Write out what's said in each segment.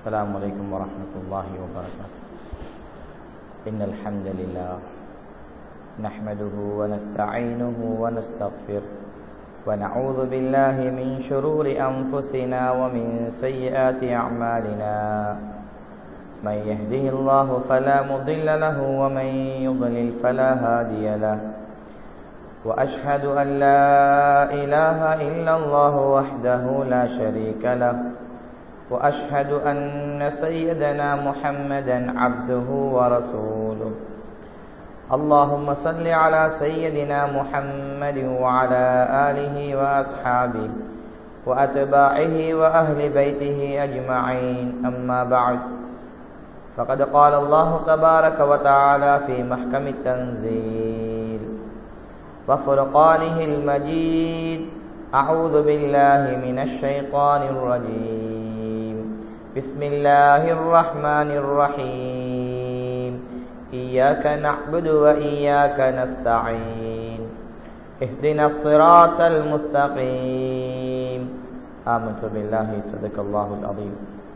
السلام عليكم ورحمة الله وبركاته إن الحمد لله نحمده ونستعينه ونستغفر ونعوذ بالله من شرور أنفسنا ومن سيئات أعمالنا من يهده الله فلا مضل له ومن يضلل فلا هادي له وأشهد أن لا إله إلا الله وحده لا شريك له وأشهد أن سيدنا محمدا عبده ورسوله اللهم صل على سيدنا محمد وعلى آله وأصحابه وأتباعه وأهل بيته أجمعين أما بعد فقد قال الله تبارك وتعالى في محكم التنزيل وفرقانه المجيد أعوذ بالله من الشيطان الرجيم بسم الله الرحمن الرحيم إياك نعبد وإياك نستعين اهدنا الصراط المستقيم آمنت بالله صدق الله العظيم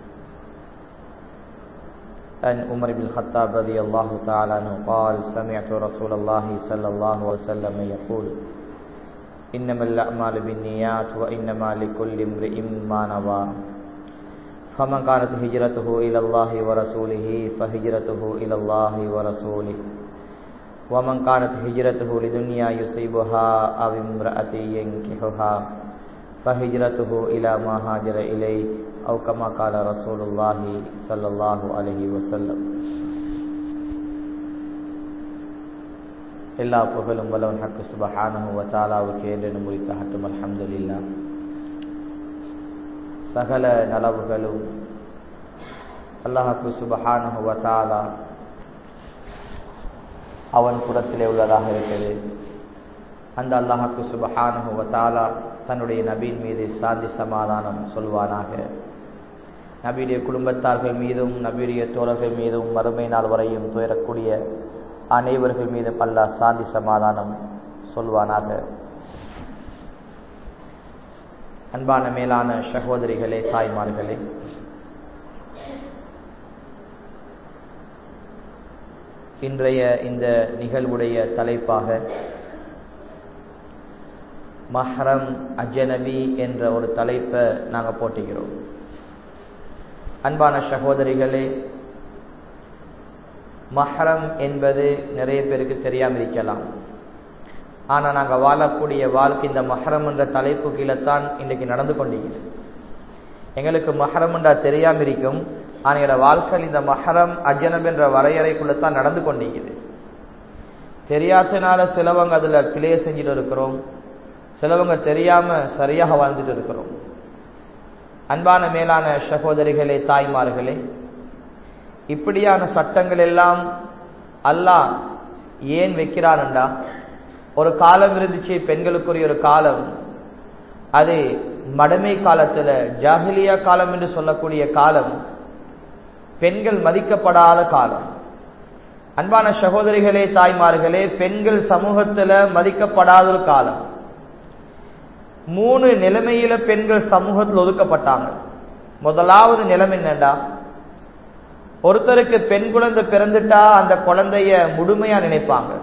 أن عمر بن الخطاب رضي الله تعالى عنه قال سمعت رسول الله صلى الله عليه وسلم يقول إنما الأعمال بالنيات وإنما لكل امرئ ما نوى فمن كانت هجرته إلى الله ورسوله فهجرته إلى الله ورسوله ومن كانت هجرته لدنيا يصيبها أو امرأة ينكحها فهجرته إلى ما هاجر إليه أو كما قال رسول الله صلى الله عليه وسلم எல்லா புகழும் வல்லவன் ஹக்கு சுபஹானஹு வ தஆலாவுக்கு என்று முறித்தாகட்டும் அல்ஹம்துலில்லாஹ் சகல நலவுகளும் அல்லாஹு சுபஹானஹு வ தஆலா அவன் புறத்திலே உள்ளதாக இருக்கிறது அந்த அல்லாஹாக்கு சுபஹானஹு வ தஆலா தன்னுடைய நபியின் மீது சாந்தி சமாதானம் சொல்வானாக நபியுடைய குடும்பத்தார்கள் மீதும் நபியுடைய தோழர்கள் மீதும் மறுமை நாள் வரையும் துயரக்கூடிய அனைவர்கள் மீதும் அல்லாஹ் சாந்தி சமாதானம் சொல்வானாக அன்பான மேலான சகோதரிகளே தாய்மார்களே இன்றைய இந்த நிகழ்வுடைய தலைப்பாக மஹரம் அஜனபி என்ற ஒரு தலைப்பை நாங்கள் போட்டுகிறோம் அன்பான சகோதரிகளே மஹரம் என்பது நிறைய பேருக்கு தெரியாமல் இருக்கலாம் ஆனால் நாங்கள் வாழக்கூடிய வாழ்க்கை இந்த மஹரம் என்ற தலைப்பு கீழத்தான் இன்றைக்கு நடந்து கொண்டிருக்கிறது எங்களுக்கு மஹரம் என்றா தெரியாமல் இருக்கும் ஆனால் எங்களோட வாழ்க்கையில் இந்த மஹரம் அஜனப் என்ற வரையறைக்குள்ளத்தான் நடந்து கொண்டிருக்கிறது தெரியாதனால சிலவங்க அதில் பிழைய செஞ்சுட்டு இருக்கிறோம் சிலவங்க தெரியாம சரியாக வாழ்ந்துட்டு இருக்கிறோம் அன்பான மேலான சகோதரிகளே தாய்மார்களே இப்படியான சட்டங்கள் எல்லாம் அல்லாஹ் ஏன் வைக்கிறான்டா ஒரு காலம் இருந்துச்சு பெண்களுக்குரிய ஒரு காலம் அது மடமை காலத்துல ஜாகிலியா காலம் என்று சொல்லக்கூடிய காலம் பெண்கள் மதிக்கப்படாத காலம் அன்பான சகோதரிகளே தாய்மார்களே பெண்கள் சமூகத்துல மதிக்கப்படாத ஒரு காலம் மூணு நிலைமையில பெண்கள் சமூகத்தில் ஒதுக்கப்பட்டாங்க முதலாவது நிலைமை என்னண்டா ஒருத்தருக்கு பெண் குழந்தை பிறந்துட்டா அந்த குழந்தைய முழுமையா நினைப்பாங்க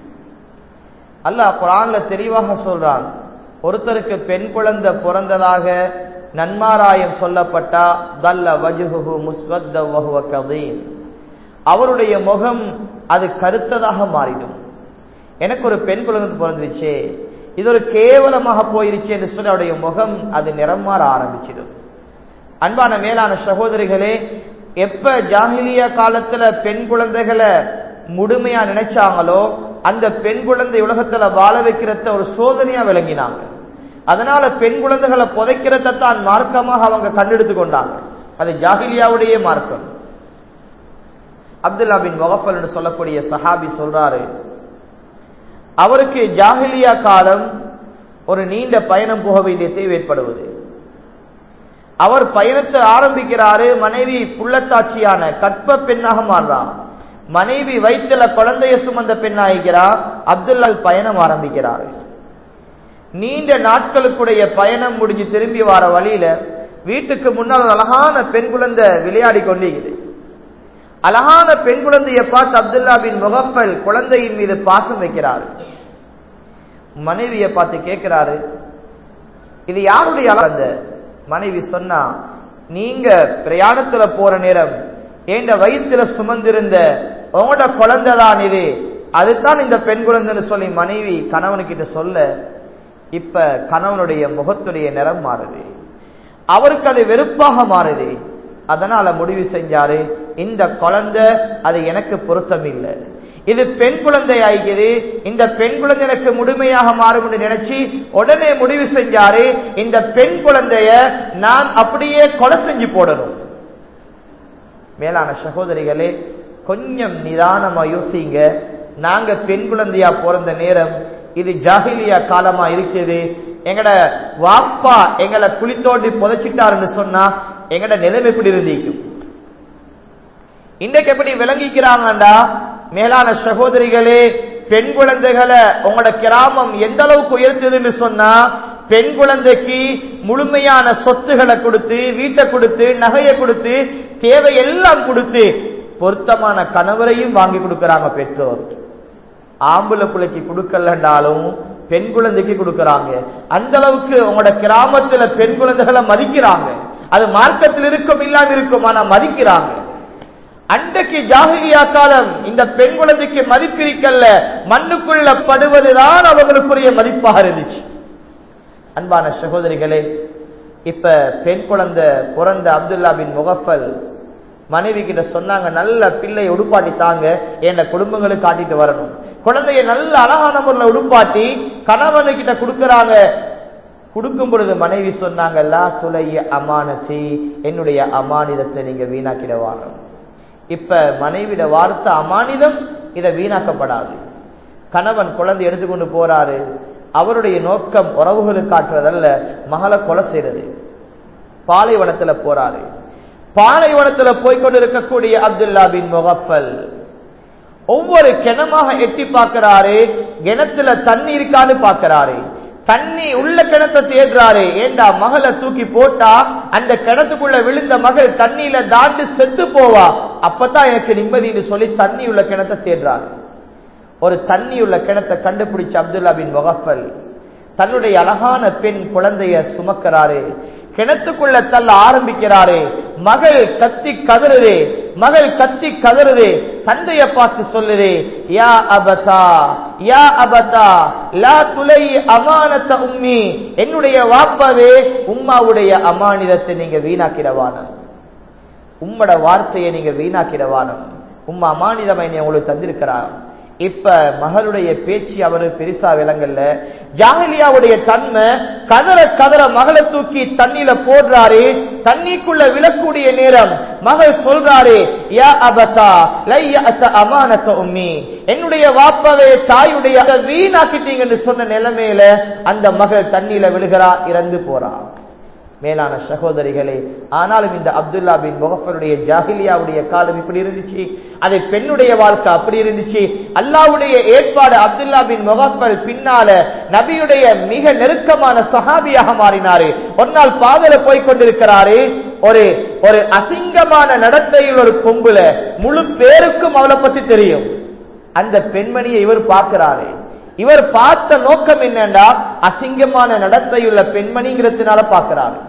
அல்லாஹ் குரான்ல தெளிவாக சொல்றான் ஒருத்தருக்கு பெண் குழந்தை பிறந்ததாக நன்மாராயம் சொல்லப்பட்டா தல்ல வஜுஹு முஸ்வத்த வஹுவ கதீன் அவருடைய முகம் அது கருத்ததாக மாறிடும் எனக்கு ஒரு பெண் குழந்தை பிறந்துருச்சே இது ஒரு கேவலமாக போயிருச்சு என்று சொல்லி அவருடைய முகம் அது நிறம் மாற ஆரம்பிச்சிடும் அன்பான மேலான சகோதரிகளே எப்ப ஜாகிலியா காலத்துல பெண் குழந்தைகளை முழுமையா நினைச்சாங்களோ அந்த பெண் குழந்தை உலகத்துல வாழ வைக்கிறத ஒரு சோதனையா விளங்கினாங்க அதனால பெண் குழந்தைகளை புதைக்கிறத தான் மார்க்கமாக அவங்க கண்டெடுத்து கொண்டாங்க அது ஜாகிலியாவுடைய மார்க்கம் அப்துல்லா பின் வகஃபல் என்று சொல்லக்கூடிய சஹாபி சொல்றாரு அவருக்கு ஜாகிலியா காலம் ஒரு நீண்ட பயணம் போக வேண்டிய தேவை ஏற்படுவது அவர் பயணத்தை ஆரம்பிக்கிறாரு மனைவி புள்ளத்தாட்சியான கற்ப பெண்ணாக மாறுறார் மனைவி வயிற்றுல குழந்தைய சுமந்த பெண்ணாகிறார் அப்துல்லால் பயணம் ஆரம்பிக்கிறார் நீண்ட நாட்களுக்குடைய பயணம் முடிஞ்சு திரும்பி வர வழியில வீட்டுக்கு முன்னால் ஒரு அழகான பெண் குழந்தை விளையாடி கொண்டிருக்குது அழகான பெண் குழந்தையை பார்த்து அப்துல்லா பின் முகப்பல் குழந்தையின் மீது பாசம் வைக்கிறார் மனைவியை பார்த்து கேட்கிறாரு இது யாருடைய அந்த மனைவி சொன்னா நீங்க பிரயாணத்துல போற நேரம் என்ற வயிற்றுல சுமந்திருந்த உங்களோட குழந்தை தான் இது அதுதான் இந்த பெண் குழந்தைன்னு சொல்லி மனைவி கணவனுக்கிட்ட சொல்ல இப்ப கணவனுடைய முகத்துடைய நிறம் மாறுது அவருக்கு அது வெறுப்பாக மாறுது அதனால முடிவு செஞ்சாரு இந்த குழந்தை அது எனக்கு பொருத்தம் இல்லை இது பெண் குழந்தை ஆகியது இந்த பெண் குழந்தை எனக்கு முழுமையாக மாறும் என்று நினைச்சு உடனே முடிவு செஞ்சாரு இந்த பெண் குழந்தைய நான் அப்படியே கொலை செஞ்சு போடணும் மேலான சகோதரிகளே கொஞ்சம் நிதானமா யோசிங்க நாங்க பெண் குழந்தையா பிறந்த நேரம் இது ஜாகிலியா காலமா இருக்குது எங்கட வாப்பா எங்களை குளித்தோண்டி புதைச்சிட்டாருன்னு சொன்னா எங்கட நிலைமை எப்படி இருந்திக்கும் இன்றைக்கு எப்படி விளங்கிக்கிறாங்கண்டா மேலான சகோதரிகளே பெண் குழந்தைகளை உங்களோட கிராமம் எந்த அளவுக்கு உயர்த்ததுன்னு சொன்னா பெண் குழந்தைக்கு முழுமையான சொத்துகளை கொடுத்து வீட்டை கொடுத்து நகையை கொடுத்து தேவை எல்லாம் கொடுத்து பொருத்தமான கணவரையும் வாங்கி கொடுக்கறாங்க பெற்றோர் ஆம்பளை பிள்ளைக்கு கொடுக்கலண்டாலும் பெண் குழந்தைக்கு கொடுக்கறாங்க அந்த அளவுக்கு உங்களோட கிராமத்துல பெண் குழந்தைகளை மதிக்கிறாங்க அது மார்க்கத்தில் இருக்கும் இல்லாம இருக்கும் ஆனா மதிக்கிறாங்க அன்றைக்கு ஜாகிலியா காலம் இந்த பெண் குழந்தைக்கு மதிப்பிருக்கல்ல மண்ணுக்குள்ள படுவதுதான் அவங்களுக்குரிய மதிப்பாக இருந்துச்சு அன்பான சகோதரிகளே இப்ப பெண் குழந்தை பிறந்த அப்துல்லா பின் முகஃபல் மனைவி கிட்ட சொன்னாங்க நல்ல பிள்ளை உடுப்பாட்டி தாங்க என் குடும்பங்களுக்கு காட்டிட்டு வரணும் குழந்தைய நல்ல அழகான முறையில் உடுப்பாட்டி கணவனுக்கிட்ட கொடுக்கறாங்க கொடுக்கும் பொழுது மனைவி சொன்னாங்க லா துளைய அமானத்தி என்னுடைய அமானிதத்தை நீங்க வீணாக்கிடவாங்க இப்ப மனைவிட வார்த்தை அமானிதம் இதை வீணாக்கப்படாது கணவன் குழந்தை எடுத்துக்கொண்டு போறாரு அவருடைய நோக்கம் உறவுகளுக்கு காட்டுறதல்ல மகளை கொலை செய்யறது பாலைவனத்துல போறாரு பாலைவனத்துல போய்கொண்டு இருக்கக்கூடிய அப்துல்லா பின் முகப்பல் ஒவ்வொரு கிணமாக எட்டி பார்க்கிறாரு கிணத்துல தண்ணி இருக்கான்னு பார்க்கிறாரு தண்ணி உள்ள கிணத்தை தேடுறாரு ஏண்டா மகளை தூக்கி போட்டா அந்த கிணத்துக்குள்ள விழுந்த மகள் தண்ணியில தாண்டு செத்து போவா அப்பதான் எனக்கு நிம்மதினு சொல்லி தண்ணி உள்ள கிணத்தை தேடுறாரு ஒரு தண்ணி உள்ள கிணத்தை கண்டுபிடிச்ச அப்துல்லா பின் முகப்பல் தன்னுடைய அழகான பெண் குழந்தைய சுமக்கிறாரு கிணத்துக்குள்ள தள்ள ஆரம்பிக்கிறாரு மகள் கத்தி கதறுது மகள் கத்தி கதறுது தந்தைய பார்த்து சொல்லுது யா அபதா யா அபதா லா துலை அமானத்த உம்மி என்னுடைய வாப்பாவே உம்மாவுடைய அமானிதத்தை நீங்க வீணாக்கிடவானம் உம்மோட வார்த்தையை நீங்க வீணாக்கிடவானம் உம்மா அமானிதமை உங்களுக்கு தந்திருக்கிறார் இப்ப மகளுடைய பேச்சு அவரு பெருசா விலங்கல்ல ஜாகலியாவுடைய தன்மை கதற கதற மகளை தூக்கி தண்ணியில போடுறாரு தண்ணிக்குள்ள விழக்கூடிய நேரம் மகள் சொல்றாரு யா அபதா லைய அத்த அமானத்த உம்மி என்னுடைய வாப்பவே தாயுடைய வீணாக்கிட்டீங்கன்னு சொன்ன நிலைமையில அந்த மகள் தண்ணியில விழுகிறா இறந்து போறா மேலான சகோதரிகளே ஆனாலும் இந்த அப்துல்லா பின் முகஃபருடைய ஜாகிலியாவுடைய காலம் இப்படி இருந்துச்சு அது பெண்ணுடைய வாழ்க்கை அப்படி இருந்துச்சு அல்லாவுடைய ஏற்பாடு அப்துல்லா பின் முகஃபல் பின்னால நபியுடைய மிக நெருக்கமான சஹாபியாக மாறினாரு ஒரு நாள் பாதல போய் கொண்டிருக்கிறாரு ஒரு ஒரு அசிங்கமான நடத்தையில் ஒரு பொம்புல முழு பேருக்கும் அவளை பத்தி தெரியும் அந்த பெண்மணியை இவர் பார்க்கிறாரு இவர் பார்த்த நோக்கம் என்னண்டா அசிங்கமான நடத்தையுள்ள பெண்மணிங்கிறதுனால பார்க்கிறாரு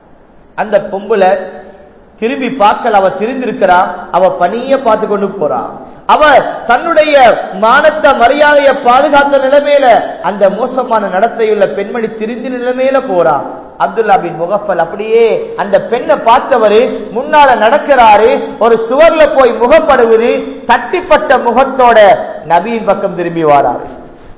அந்த பொம்புல திரும்பி பார்க்கல அவ திருந்திருக்கிறா அவ பணிய பார்த்து கொண்டு போறா அவ தன்னுடைய மானத்த மரியாதையை பாதுகாத்த நிலைமையில அந்த மோசமான நடத்தையுள்ள பெண்மணி திருந்தி நிலைமையில போறா அப்துல்லா பின் முகஃபல் அப்படியே அந்த பெண்ணை பார்த்தவரு முன்னால நடக்கிறாரு ஒரு சுவர்ல போய் முகப்படுவது தட்டிப்பட்ட முகத்தோட நபியின் பக்கம் திரும்பி வாராரு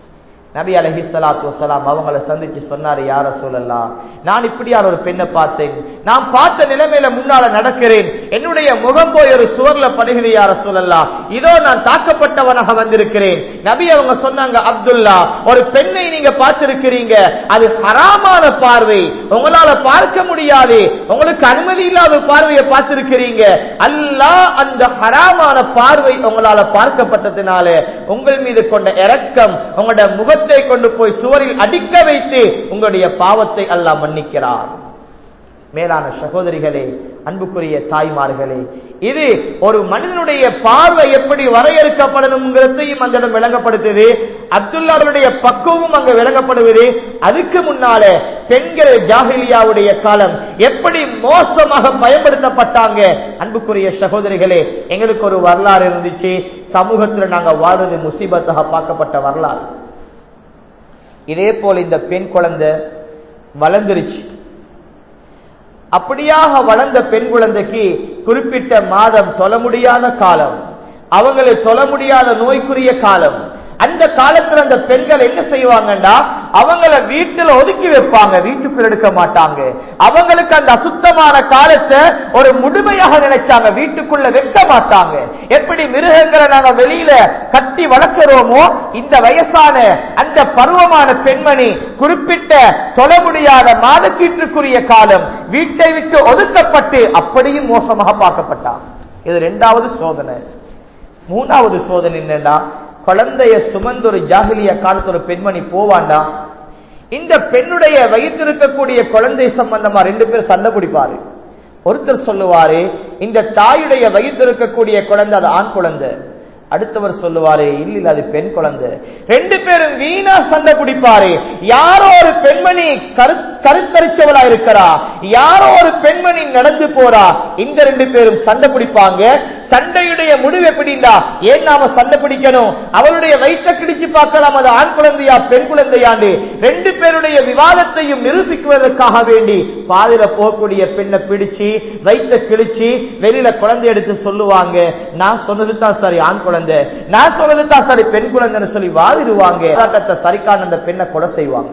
நபி அலஹி சலாத்து வசலாம் அவங்களை சந்திச்சு சொன்னாரு யார சொல்லலாம் நான் இப்படியான ஒரு பெண்ணை பார்த்தேன் நான் பார்த்த நிலைமையில முன்னால நடக்கிறேன் என்னுடைய முகம் போய் ஒரு சுவர்ல படுகிறது யார சொல்லலாம் இதோ நான் தாக்கப்பட்டவனாக வந்திருக்கிறேன் நபி அவங்க சொன்னாங்க அப்துல்லா ஒரு பெண்ணை நீங்க பார்த்திருக்கிறீங்க அது ஹராமான பார்வை உங்களால பார்க்க முடியாது உங்களுக்கு அனுமதி இல்லாத பார்வையை பார்த்திருக்கிறீங்க அல்லாஹ் அந்த ஹராமான பார்வை உங்களால பார்க்கப்பட்டதுனால உங்கள் மீது கொண்ட இரக்கம் உங்களோட முகத்தை கொண்டு போய் சுவரில் அடிக்க வைத்து உங்களுடைய பாவத்தை அல்லாஹ் மன்னிக்கிறார் மேலான சகோதரிகளே அன்புக்குரிய தாய்மார்களே இது ஒரு மனிதனுடைய பார்வை எப்படி வரையறுக்கப்படணுங்கிறதையும் அந்த இடம் விளங்கப்படுத்துது அப்துல்லாவுடைய பக்குவமும் அங்கு விளங்கப்படுவது அதுக்கு முன்னால பெண்கள் ஜாகிலியாவுடைய காலம் எப்படி மோசமாக பயன்படுத்தப்பட்டாங்க அன்புக்குரிய சகோதரிகளே எங்களுக்கு ஒரு வரலாறு இருந்துச்சு சமூகத்தில் நாங்க வாழ்றது முசீபத்தாக பார்க்கப்பட்ட வரலாறு இதே போல இந்த பெண் குழந்தை வளர்ந்துருச்சு அப்படியாக வளர்ந்த பெண் குழந்தைக்கு குறிப்பிட்ட மாதம் தொல முடியாத காலம் அவங்களை தொல முடியாத நோய்க்குரிய காலம் அந்த காலத்துல அந்த பெண்கள் என்ன செய்வாங்கண்டா அவங்கள வீட்டுல ஒதுக்கி வைப்பாங்க வீட்டுக்குள்ள எடுக்க மாட்டாங்க அவங்களுக்கு அந்த அசுத்தமான காலத்தை ஒரு முழுமையாக நினைச்சாங்க வீட்டுக்குள்ள வைக்க மாட்டாங்க எப்படி மிருகங்களை நாங்க வெளியில கட்டி வளர்க்கிறோமோ இந்த வயசான அந்த பருவமான பெண்மணி குறிப்பிட்ட தொல முடியாத மாதக்கீட்டுக்குரிய காலம் வீட்டை விட்டு ஒதுக்கப்பட்டு அப்படியும் மோசமாக பார்க்கப்பட்டான் இது இரண்டாவது சோதனை மூணாவது சோதனை என்னன்னா குழந்தைய சுமந்து ஒரு ஜாகிலிய காலத்து ஒரு பெண்மணி போவாண்டா இந்த பெண்ணுடைய வயிற்றிருக்கக்கூடிய குழந்தை சம்பந்தமா ரெண்டு பேர் சண்டை பிடிப்பாரு ஒருத்தர் சொல்லுவாரு இந்த தாயுடைய வயிற்றிருக்கக்கூடிய குழந்தை அது ஆண் குழந்தை அடுத்தவர் சொல்லுவாரு இல்ல இல்ல அது பெண் குழந்தை ரெண்டு பேரும் வீணா சண்டை பிடிப்பாரு யாரோ ஒரு பெண்மணி கரு கருத்தரிச்சவளா இருக்கிறா யாரோ ஒரு பெண்மணி நடந்து போறா இந்த ரெண்டு பேரும் சண்டை பிடிப்பாங்க சண்டையுடைய முடிவு எப்படின்னா ஏன் நாம சண்டை பிடிக்கணும் அவளுடைய வயிற்ற கிடிச்சு பார்க்கலாம் அது ஆண் குழந்தையா பெண் குழந்தையாண்டு ரெண்டு பேருடைய விவாதத்தையும் நிரூபிக்குவதற்காக வேண்டி பாதில போகக்கூடிய பெண்ணை பிடிச்சு வயிற்ற கிழிச்சு வெளியில குழந்தை எடுத்து சொல்லுவாங்க நான் சொன்னது தான் சரி ஆண் குழந்தை நான் சொன்னது தான் சரி பெண் குழந்தைன்னு சொல்லி வாதிடுவாங்க போராட்டத்தை சரிக்கான அந்த பெண்ணை கொலை செய்வாங்க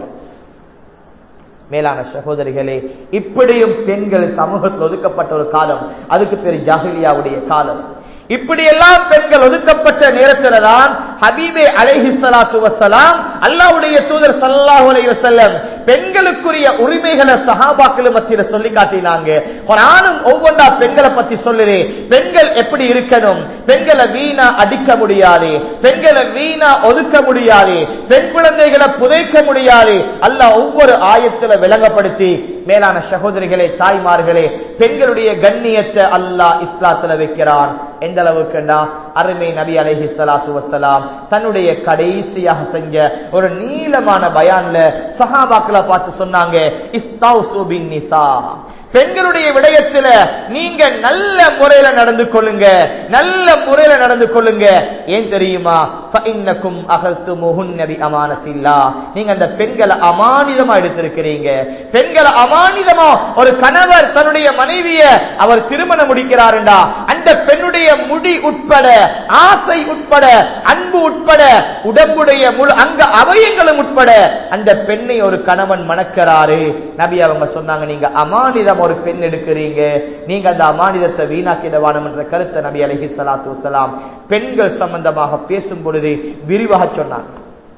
மேலான சகோதரிகளே இப்படியும் பெண்கள் சமூகத்தில் ஒதுக்கப்பட்ட ஒரு காலம் அதுக்கு பேர் ஜாகிலியாவுடைய காலம் இப்படியெல்லாம் பெண்கள் ஒதுக்கப்பட்ட நேரத்தில் தான் ஹபீபே அலைஹி சலாத்து வசலாம் அல்லாவுடைய தூதர் சல்லாஹூ அலைஹி வஸல்லம் பெண்களுக்குரிய உரிமைகளை சஹாபாக்கள் மத்தியில சொல்லி காட்டினாங்க குரானும் ஒவ்வொன்றா பெண்களை பத்தி சொல்லுது பெண்கள் எப்படி இருக்கணும் பெண்களை வீணா அடிக்க முடியாது பெண்களை வீணா ஒதுக்க முடியாது பெண் குழந்தைகளை புதைக்க முடியாது அல்லாஹ் ஒவ்வொரு ஆயத்துல விளங்கப்படுத்தி மேலான சகோதரிகளே தாய்மார்களே பெண்களுடைய கண்ணியத்தை அல்லாஹ் இஸ்லாத்துல வைக்கிறான் எந்த அளவுக்குண்டா அருமை நபி அலைஹி ஸலாத்து வஸலாம் தன்னுடைய கடைசியாக செஞ்ச ஒரு நீளமான பயான்ல சஹாபாக்களை பார்த்து சொன்னாங்க இஸ்தௌசு பின் நிசா பெண்களுடைய விடயத்துல நீங்க நல்ல முறையில நடந்து கொள்ளுங்க நல்ல முறையில நடந்து கொள்ளுங்க ஏன் தெரியுமா ஃபஇன்னக்கும் அகல்துமுஹுன் நபி அமானத்தில்லா நீங்க அந்த பெண்களை அமானிதமா எடுத்திருக்கிறீங்க பெண்களை அமானிதமா ஒரு கணவர் தன்னுடைய மனைவிய அவர் திருமணம் முடிக்கிறாருண்டா அந்த பெண்ணுடைய முடி உட்பட ஆசை உட்பட அன்பு உட்பட உடம்புடைய முழு அங்க அவயங்களும் உட்பட அந்த பெண்ணை ஒரு கணவன் மணக்கிறாரு நபி அவங்க சொன்னாங்க நீங்க அமானிதம் ஒரு பெண் எடுக்கிறீங்க நீங்க அந்த அமானிதத்தை வீணாக்கிடவானம் என்ற கருத்தை நபி அலஹி சலாத்து வசலாம் பெண்கள் சம்பந்தமாக பேசும் பொழுது விரிவாக சொன்னாங்க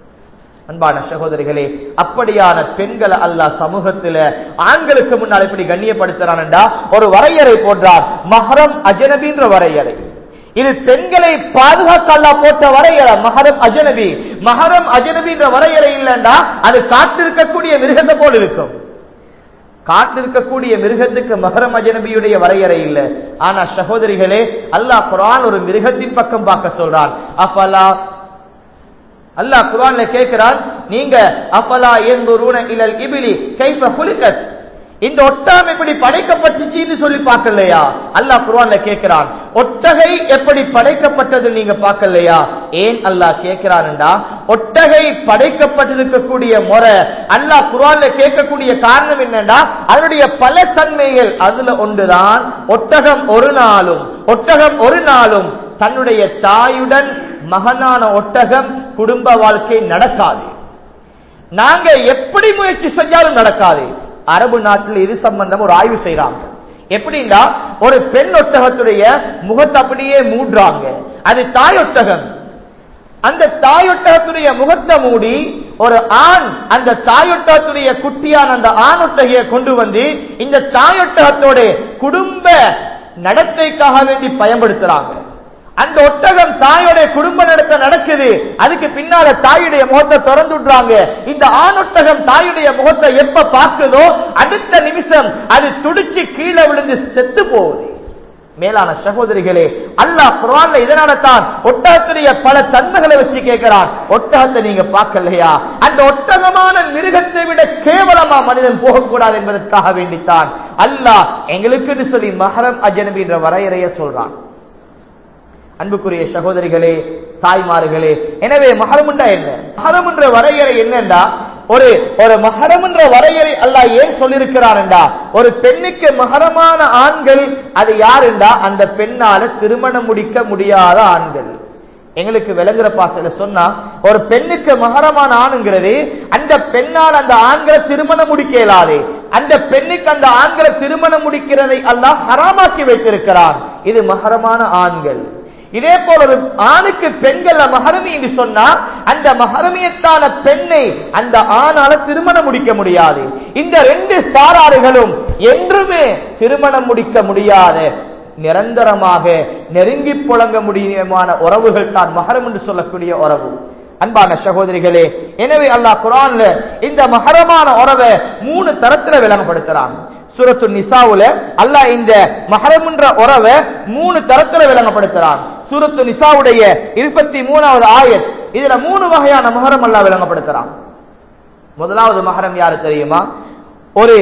அன்பான சகோதரிகளே அப்படியான பெண்களை அல்லாஹ் சமூகத்துல ஆண்களுக்கு முன்னால் எப்படி கண்ணியப்படுத்துறான்டா ஒரு வரையறை போன்றார் மஹரம் அஜனபின்ற வரையறை இது பெண்களை பாதுகாக்க அல்லா போட்ட வரையறை மஹரம் அஜனபி மஹரம் அஜனபின்ற வரையறை இல்லைண்டா அது காட்டிருக்கக்கூடிய மிருகத்தை போல் இருக்கும் காட்டில் இருக்கக்கூடிய மிருகத்துக்கு மகரம் அஜனபியுடைய வரையறை இல்லை ஆனா சகோதரிகளே அல்லாஹ் குரான் ஒரு மிருகத்தின் பக்கம் பார்க்க சொல்றான் அஃபலா அல்லாஹ் குரான்ல கேட்கிறான் நீங்க அஃபலா எந்தூருன இலல் இபிலி கைஃப குலிகத் இந்த ஒட்டாம் எப்படி படைக்கப்பட்டுச்சுன்னு சொல்லி பார்க்கலையா அல்லாஹ் குர்ஆன்ல கேட்கிறான் ஒட்டகை எப்படி படைக்கப்பட்டது நீங்க பார்க்கலையா ஏன் அல்லாஹ் கேட்கிறான்டா ஒட்டகை படைக்கப்பட்டிருக்கக்கூடிய முறை அல்லாஹ் குர்ஆன்ல கேட்கக்கூடிய காரணம் என்னன்னா அதனுடைய பல தன்மைகள் அதுல ஒன்றுதான் ஒட்டகம் ஒரு நாளும் ஒட்டகம் ஒரு நாளும் தன்னுடைய தாயுடன் மகனான ஒட்டகம் குடும்ப வாழ்க்கை நடக்காது நாங்க எப்படி முயற்சி செஞ்சாலும் நடக்காது அரபு நாட்டில் இது சம்பந்தம் ஒரு ஆய்வு செய்யறாங்க எப்படின்னா ஒரு பெண் ஒட்டகத்துடைய முகத்தை அப்படியே மூடுறாங்க அது தாயொட்டகம் அந்த தாயொட்டகத்துடைய முகத்தை மூடி ஒரு ஆண் அந்த தாயொட்டகத்துடைய குட்டியான அந்த ஆண் ஒட்டகையை கொண்டு வந்து இந்த தாயொட்டகத்தோட குடும்ப நடத்தைக்காக வேண்டி பயன்படுத்துறாங்க அந்த ஒட்டகம் தாயோட குடும்ப நடத்த நடக்குது அதுக்கு பின்னால தாயுடைய முகத்தை திறந்து விடுறாங்க இந்த ஆணொட்டகம் தாயுடைய முகத்தை எப்ப பார்க்குதோ அடுத்த நிமிஷம் அது துடிச்சு கீழே விழுந்து செத்து போகுது மேலான சகோதரிகளே அல்லாஹ் குர்ஆன்ல இதனால தான் ஒட்டகத்துடைய பல தன்மைகளை வச்சு கேட்கிறான் ஒட்டகத்தை நீங்க பார்க்கலையா அந்த ஒட்டகமான மிருகத்தை விட கேவலமா மனிதன் போகக்கூடாது என்பதற்காக வேண்டித்தான் அல்லாஹ் எங்களுக்குன்னு சொல்லி மஹரம் அஜனபி என்ற வரையறைய சொல்றான் அன்புக்குரிய சகோதரிகளே தாய்மார்களே எனவே மஹரமுண்டா என்ன மஹரம் என்ற வரையறை என்னண்டா ஒரு ஒரு மஹரம் என்ற வரையறை அல்லாஹ் ஏன் சொல்லியிருக்கிறார் என்றா ஒரு பெண்ணுக்கு மகரமான ஆண்கள் அது யாருண்டா அந்த பெண்ணால திருமணம் முடிக்க முடியாத ஆண்கள் எங்களுக்கு விளங்குற பாசல சொன்னா ஒரு பெண்ணுக்கு மகரமான ஆணுங்கிறது அந்த பெண்ணால் அந்த ஆண்களை திருமணம் முடிக்க இயலாது அந்த பெண்ணுக்கு அந்த ஆண்களை திருமணம் முடிக்கிறதை அல்லாஹ் ஹராமாக்கி வைத்திருக்கிறான் இது மகரமான ஆண்கள் இதே போல ஒரு ஆணுக்கு பெண்கள் மகரமி என்று சொன்னா அந்த மகரமியத்தான பெண்ணை அந்த ஆணால திருமணம் முடிக்க முடியாது இந்த ரெண்டு சாராறுகளும் என்றுமே திருமணம் முடிக்க முடியாத நிரந்தரமாக நெருங்கி புழங்க முடியுமான உறவுகள் தான் மகரம் என்று சொல்லக்கூடிய உறவு அன்பான சகோதரிகளே எனவே அல்லாஹ் குரான்ல இந்த மகரமான உறவை மூணு தரத்துல விளங்கப்படுத்துறான் சூரத்து நிசாவுல அல்லாஹ் இந்த மஹரம் என்ற உறவை மூணு தரத்துல விளங்கப்படுத்துறான் சூரத்து நிசாவுடைய இருபத்தி மூணாவது ஆயத் இதுல மூணு வகையான மகரம் அல்லாஹ் விளங்கப்படுத்துறான் முதலாவது மகரம் யாரு தெரியுமா ஒரு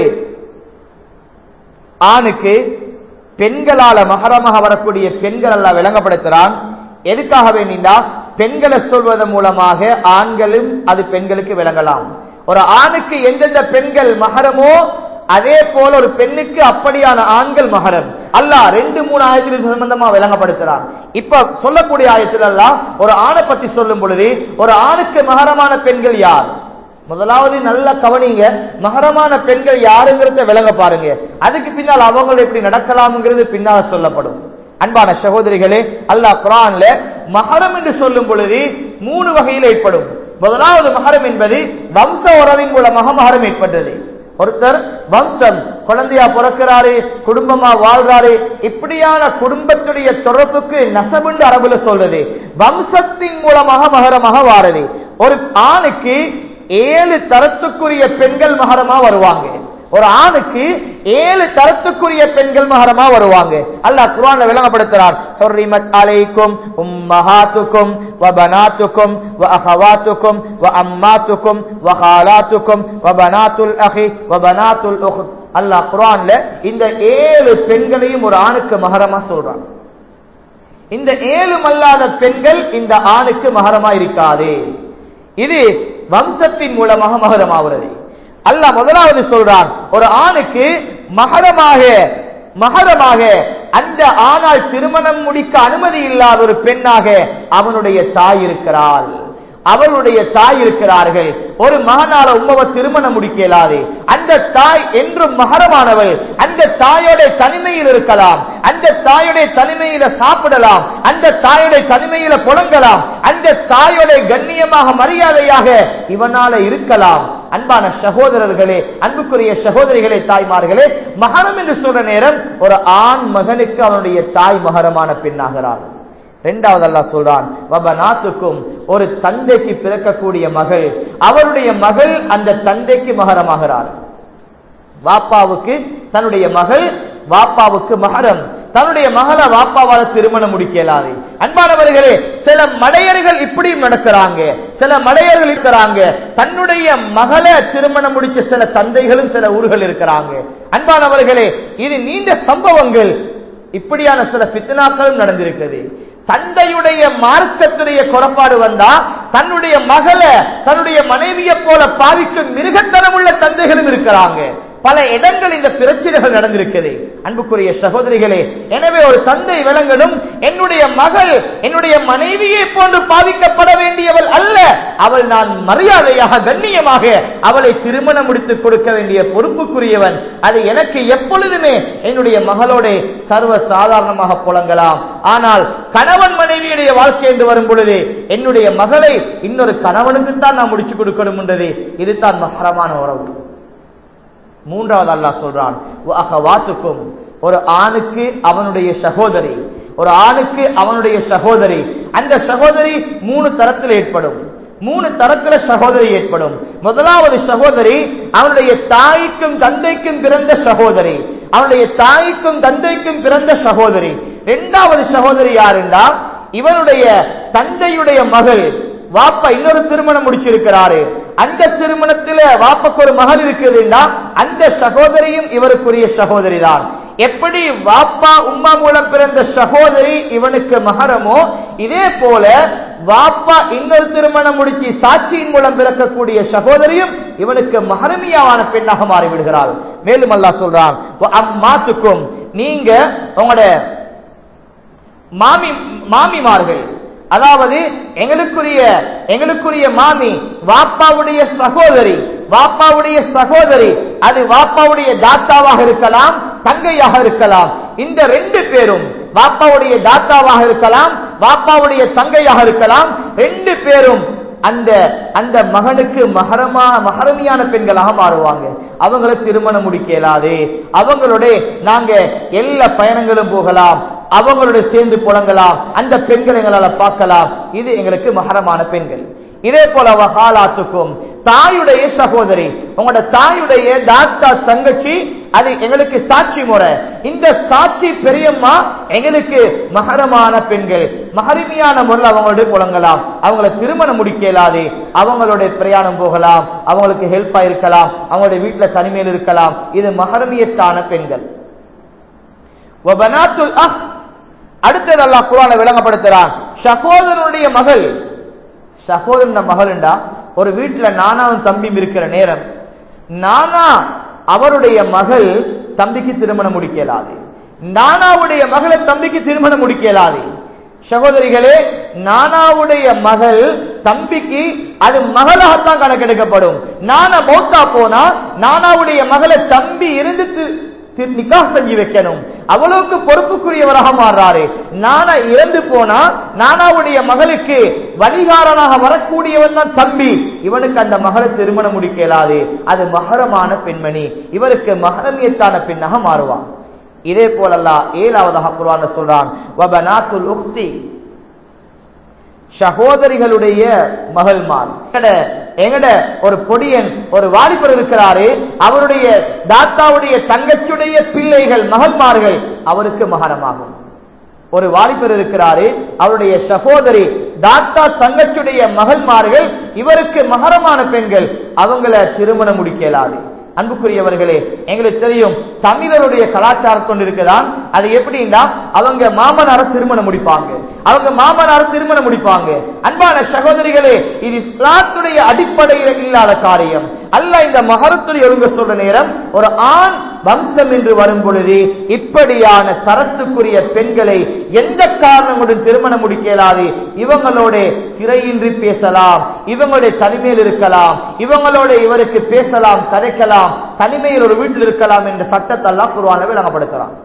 ஆணுக்கு பெண்களால மகரமாக வரக்கூடிய பெண்கள் எல்லாம் விளங்கப்படுத்துறான் எதுக்காக வேண்டிண்டா பெண்களை சொல்வதன் மூலமாக ஆண்களும் அது பெண்களுக்கு விளங்கலாம் ஒரு ஆணுக்கு எந்தெந்த பெண்கள் மகரமோ அதே போல ஒரு பெண்ணுக்கு அப்படியான ஆண்கள் மகரம் அல்லாஹ் ரெண்டு மூணு ஆயத்தில் இது சம்பந்தமா விளங்கப்படுத்துறான் இப்ப சொல்லக்கூடிய ஆயத்தில் எல்லாம் ஒரு ஆணை பத்தி சொல்லும் பொழுது ஒரு ஆணுக்கு மகரமான பெண்கள் யார் முதலாவது நல்ல கவனிங்க மகரமான பெண்கள் யாருங்கிறத விளங்க பாருங்க அதுக்கு பின்னால் அவங்க எப்படி நடக்கலாம்ங்கிறது பின்னால் சொல்லப்படும் அன்பான சகோதரிகளே அல்லாஹ் குரான்ல மகரம் என்று சொல்லும் பொழுது மூணு வகையில் ஏற்படும் முதலாவது மகரம் என்பது வம்ச உறவின் மூலமாக மகரம் ஏற்பட்டது ஒருத்தர் வம்சம் குழந்தையா பிறக்கிறாரு குடும்பமா வாழ்றாரு இப்படியான குடும்பத்துடைய தொடர்புக்கு நசமுண்டு அரபுல சொல்றது வம்சத்தின் மூலமாக மகரமாக வாரது ஒரு ஆணுக்கு ஏழு தரத்துக்குரிய பெண்கள் மகரமா வருவாங்க ஒரு ஆணுக்கு ஏழு தரத்துக்குரிய பெண்கள் மகரமா வருவாங்க அல்லாஹ் குர்ஆன்ல விளங்கப்படுத்துறார் ஹுர்ரிமத் அலைக்கும் உம்மஹாத்துக்கும் வ பனாத்துக்கும் வ அஹவாத்துக்கும் வ அம்மாத்துக்கும் வ ஹாலாத்துக்கும் வ பனாத்துல் அஹி வ பனாத்துல் உஹ்த் அல்லாஹ் குர்ஆன்ல இந்த ஏழு பெண்களையும் ஒரு ஆணுக்கு மகரமா சொல்றான் இந்த ஏழும் அல்லாத பெண்கள் இந்த ஆணுக்கு மகரமா இருக்காது இது வம்சத்தின் மூலமாக மகரமாகிறது அல்லாஹ் முதலாவது சொல்றான் ஒரு ஆணுக்கு மகரமாக மகரமாக அந்த ஆனால் திருமணம் முடிக்க அனுமதி இல்லாத ஒரு பெண்ணாக அவனுடைய தாய் இருக்கிறாள் அவளுடைய தாய் இருக்கிறார்கள் ஒரு மகனால உம்மவ திருமணம் முடிக்க இயலாது அந்த தாய் என்றும் மகரமானவள் அந்த தாயோட தனிமையில் இருக்கலாம் அந்த தாயுடைய தனிமையில சாப்பிடலாம் அந்த தாயுடைய தனிமையில புழங்கலாம் அந்த தாயோட கண்ணியமாக மரியாதையாக இவனால இருக்கலாம் அன்பான சகோதரர்களே அன்புக்குரிய சகோதரிகளே தாய்மார்களே மகரம் என்று சொல்ற நேரம் ஒரு ஆண் மகனுக்கு அவனுடைய தாய் மகரமான பெண்ணாகிறாள் இரண்டாவது அல்லாஹ் சொல்றான் வபநாத்துக்கும் ஒரு தந்தைக்கு பிறக்கக்கூடிய மகள் அவருடைய மகள் அந்த தந்தைக்கு மகரமாகிறார் வாப்பாவுக்கு தன்னுடைய மகள் வாப்பாவுக்கு மகரம் தன்னுடைய மகள வாப்பாவால திருமணம் முடிக்க இயலாது அன்பானவர்களே சில மடையர்கள் இப்படியும் நடக்கிறாங்க சில மடையர்கள் இருக்கிறாங்க தன்னுடைய மகளை திருமணம் முடிச்ச சில தந்தைகளும் சில ஊர்கள் இருக்கிறாங்க அன்பானவர்களே இது நீண்ட சம்பவங்கள் இப்படியான சில பித்தனாக்களும் நடந்திருக்கிறது தந்தையுடைய மார்க்கத்துடைய குறைபாடு வந்தா தன்னுடைய மகளை தன்னுடைய மனைவியை போல பாவிக்கும் மிருகத்தனம் உள்ள தந்தைகளும் இருக்கிறாங்க பல இடங்கள் இந்த பிரச்சனைகள் நடந்திருக்கிறது அன்புக்குரிய சகோதரிகளே எனவே ஒரு தந்தை விளங்கணும் என்னுடைய மகள் என்னுடைய மனைவியை போன்று பாதிக்கப்பட வேண்டியவள் அல்ல அவள் நான் மரியாதையாக கண்ணியமாக அவளை திருமணம் முடித்துக் கொடுக்க வேண்டிய பொறுப்புக்குரியவன் அது எனக்கு எப்பொழுதுமே என்னுடைய மகளோட சர்வ சாதாரணமாக புலங்கலாம் ஆனால் கணவன் மனைவியுடைய வாழ்க்கை என்று வரும் பொழுது என்னுடைய மகளை இன்னொரு கணவனுக்குத்தான் நான் முடிச்சு கொடுக்கணும் என்றது இதுதான் மகரமான உறவு மூன்றாவது அல்லாஹ் சொல்றான் வாத்துக்கும் ஒரு ஆணுக்கு அவனுடைய சகோதரி ஒரு ஆணுக்கு அவனுடைய சகோதரி அந்த சகோதரி மூணு தரத்தில் ஏற்படும் மூணு தரத்துல சகோதரி ஏற்படும் முதலாவது சகோதரி அவனுடைய தாய்க்கும் தந்தைக்கும் பிறந்த சகோதரி அவனுடைய தாய்க்கும் தந்தைக்கும் பிறந்த சகோதரி இரண்டாவது சகோதரி யாருண்டா இவனுடைய தந்தையுடைய மகள் வாப்பா இன்னொரு திருமணம் முடிச்சிருக்கிறாரு அந்த திருமணத்துல வாப்பாக்கு ஒரு மகள் இருக்குதுன்னா அந்த சகோதரியும் இவருக்குரிய சகோதரி தான் எப்படி வாப்பா உம்மா மூலம் பிறந்த சகோதரி இவனுக்கு மகரமோ இதே போல வாப்பா இன்னொரு திருமணம் முடிச்சு சாட்சியின் மூலம் பிறக்கக்கூடிய சகோதரியும் இவனுக்கு மகரமியாவான பெண்ணாக மாறிவிடுகிறாள் மேலும் அல்லாஹ் சொல்றான் அம்மாத்துக்கும் நீங்க உங்களோட மாமி மாமிமார்கள் அதாவது எங்களுக்குரிய எங்களுக்குரிய மாமி வாப்பாவுடைய சகோதரி வாப்பாவுடைய சகோதரி அது வாப்பாவுடைய தாத்தாவாக இருக்கலாம் தங்கையாக இருக்கலாம் இந்த ரெண்டு பேரும் வாப்பாவுடைய தாத்தாவாக இருக்கலாம் வாப்பாவுடைய தங்கையாக இருக்கலாம் ரெண்டு பேரும் அந்த அந்த மகனுக்கு மகரமா மகரமியான பெண்களாக மாறுவாங்க அவங்கள திருமணம் முடிக்க இயலாது அவங்களோட நாங்க எல்லா பயணங்களும் போகலாம் அவங்களோட சேர்ந்து புழங்கலாம் அந்த பெண்களை எங்களால பார்க்கலாம் இது எங்களுக்கு மகரமான பெண்கள் இதே போல வகாலாத்துக்கும் தாயுடைய சகோதரி உங்களோட தாயுடைய தாத்தா தங்கச்சி அது எங்களுக்கு சாட்சி முறை இந்த சாட்சி பெரியம்மா எங்களுக்கு மகரமான பெண்கள் மகரிமையான முறையில் அவங்களோட புழங்கலாம் அவங்கள திருமணம் முடிக்க இயலாது அவங்களோட பிரயாணம் போகலாம் அவங்களுக்கு ஹெல்ப்பா இருக்கலாம் அவங்களுடைய வீட்டுல தனிமையில் இருக்கலாம் இது மகரமியத்தான பெண்கள் அடுத்தது அல்லாஹ் குரானை விளங்கப்படுத்துறான் சகோதரனுடைய மகள் சகோதரன் மகள்ண்டா ஒரு வீட்டுல நானாவும் தம்பியும் இருக்கிற நேரம் நானா அவருடைய மகள் தம்பிக்கு திருமணம் முடிக்கலாது நானாவுடைய மகளை தம்பிக்கு திருமணம் முடிக்கலாது சகோதரிகளே நானாவுடைய மகள் தம்பிக்கு அது மகளாகத்தான் கணக்கெடுக்கப்படும் நானா மௌத்தா போனா நானாவுடைய மகளை தம்பி இருந்து நிக்கா செஞ்சு வைக்கணும் அவ்வளவுக்கு பொறுப்புக்குரியவராக மாறுறாரு நானா இறந்து போனா நானாவுடைய மகளுக்கு வழிகாரனாக வரக்கூடியவன் தான் தம்பி இவனுக்கு அந்த மகளை திருமணம் முடிக்க இயலாது அது மகரமான பெண்மணி இவருக்கு மகரமியத்தான பெண்ணாக மாறுவான் இதே போலல்லா ஏழாவதாக குர்ஆன் சொல்றான் வபனாத்துல் உக்தி சகோதரிகளுடைய மகள்மார் எங்கட ஒரு பொடியன் ஒரு வாலிபர் இருக்கிறாரு அவருடைய தாத்தாவுடைய தங்கச்சுடைய பிள்ளைகள் மகள்மார்கள் அவருக்கு மகரமாகும் ஒரு வாலிபர் இருக்கிறாரு அவருடைய சகோதரி தாத்தா தங்கச்சுடைய மகள்மார்கள் இவருக்கு மகரமான பெண்கள் அவங்கள திருமணம் முடிக்கலாது அன்புக்குரியவர்களே எங்களுக்கு தெரியும் தமிழருடைய கலாச்சாரத்தொண்டு இருக்குதான் அது எப்படின்னா அவங்க மாமனார திருமணம் முடிப்பாங்க அவங்க மாமனார திருமணம் முடிப்பாங்க அன்பான சகோதரிகளே இது இஸ்லாத்துடைய அடிப்படையில் இல்லாத காரியம் அல்ல இந்த மகரத்துடைய ஒழுங்க சொல்ற நேரம் ஒரு ஆண் வம்சம் என்று வரும் பொழுது இப்படியான தரத்துக்குரிய பெண்களை எந்த காரணம் கொண்டு திருமணம் முடிக்க இயலாது இவங்களோட திரையின்றி பேசலாம் இவங்களுடைய தனிமையில் இருக்கலாம் இவங்களோட இவருக்கு பேசலாம் கதைக்கலாம் தனிமையில் ஒரு வீட்டில் இருக்கலாம் என்ற சட்டத்தெல்லாம் குருவான விளங்கப்படுத்தலாம்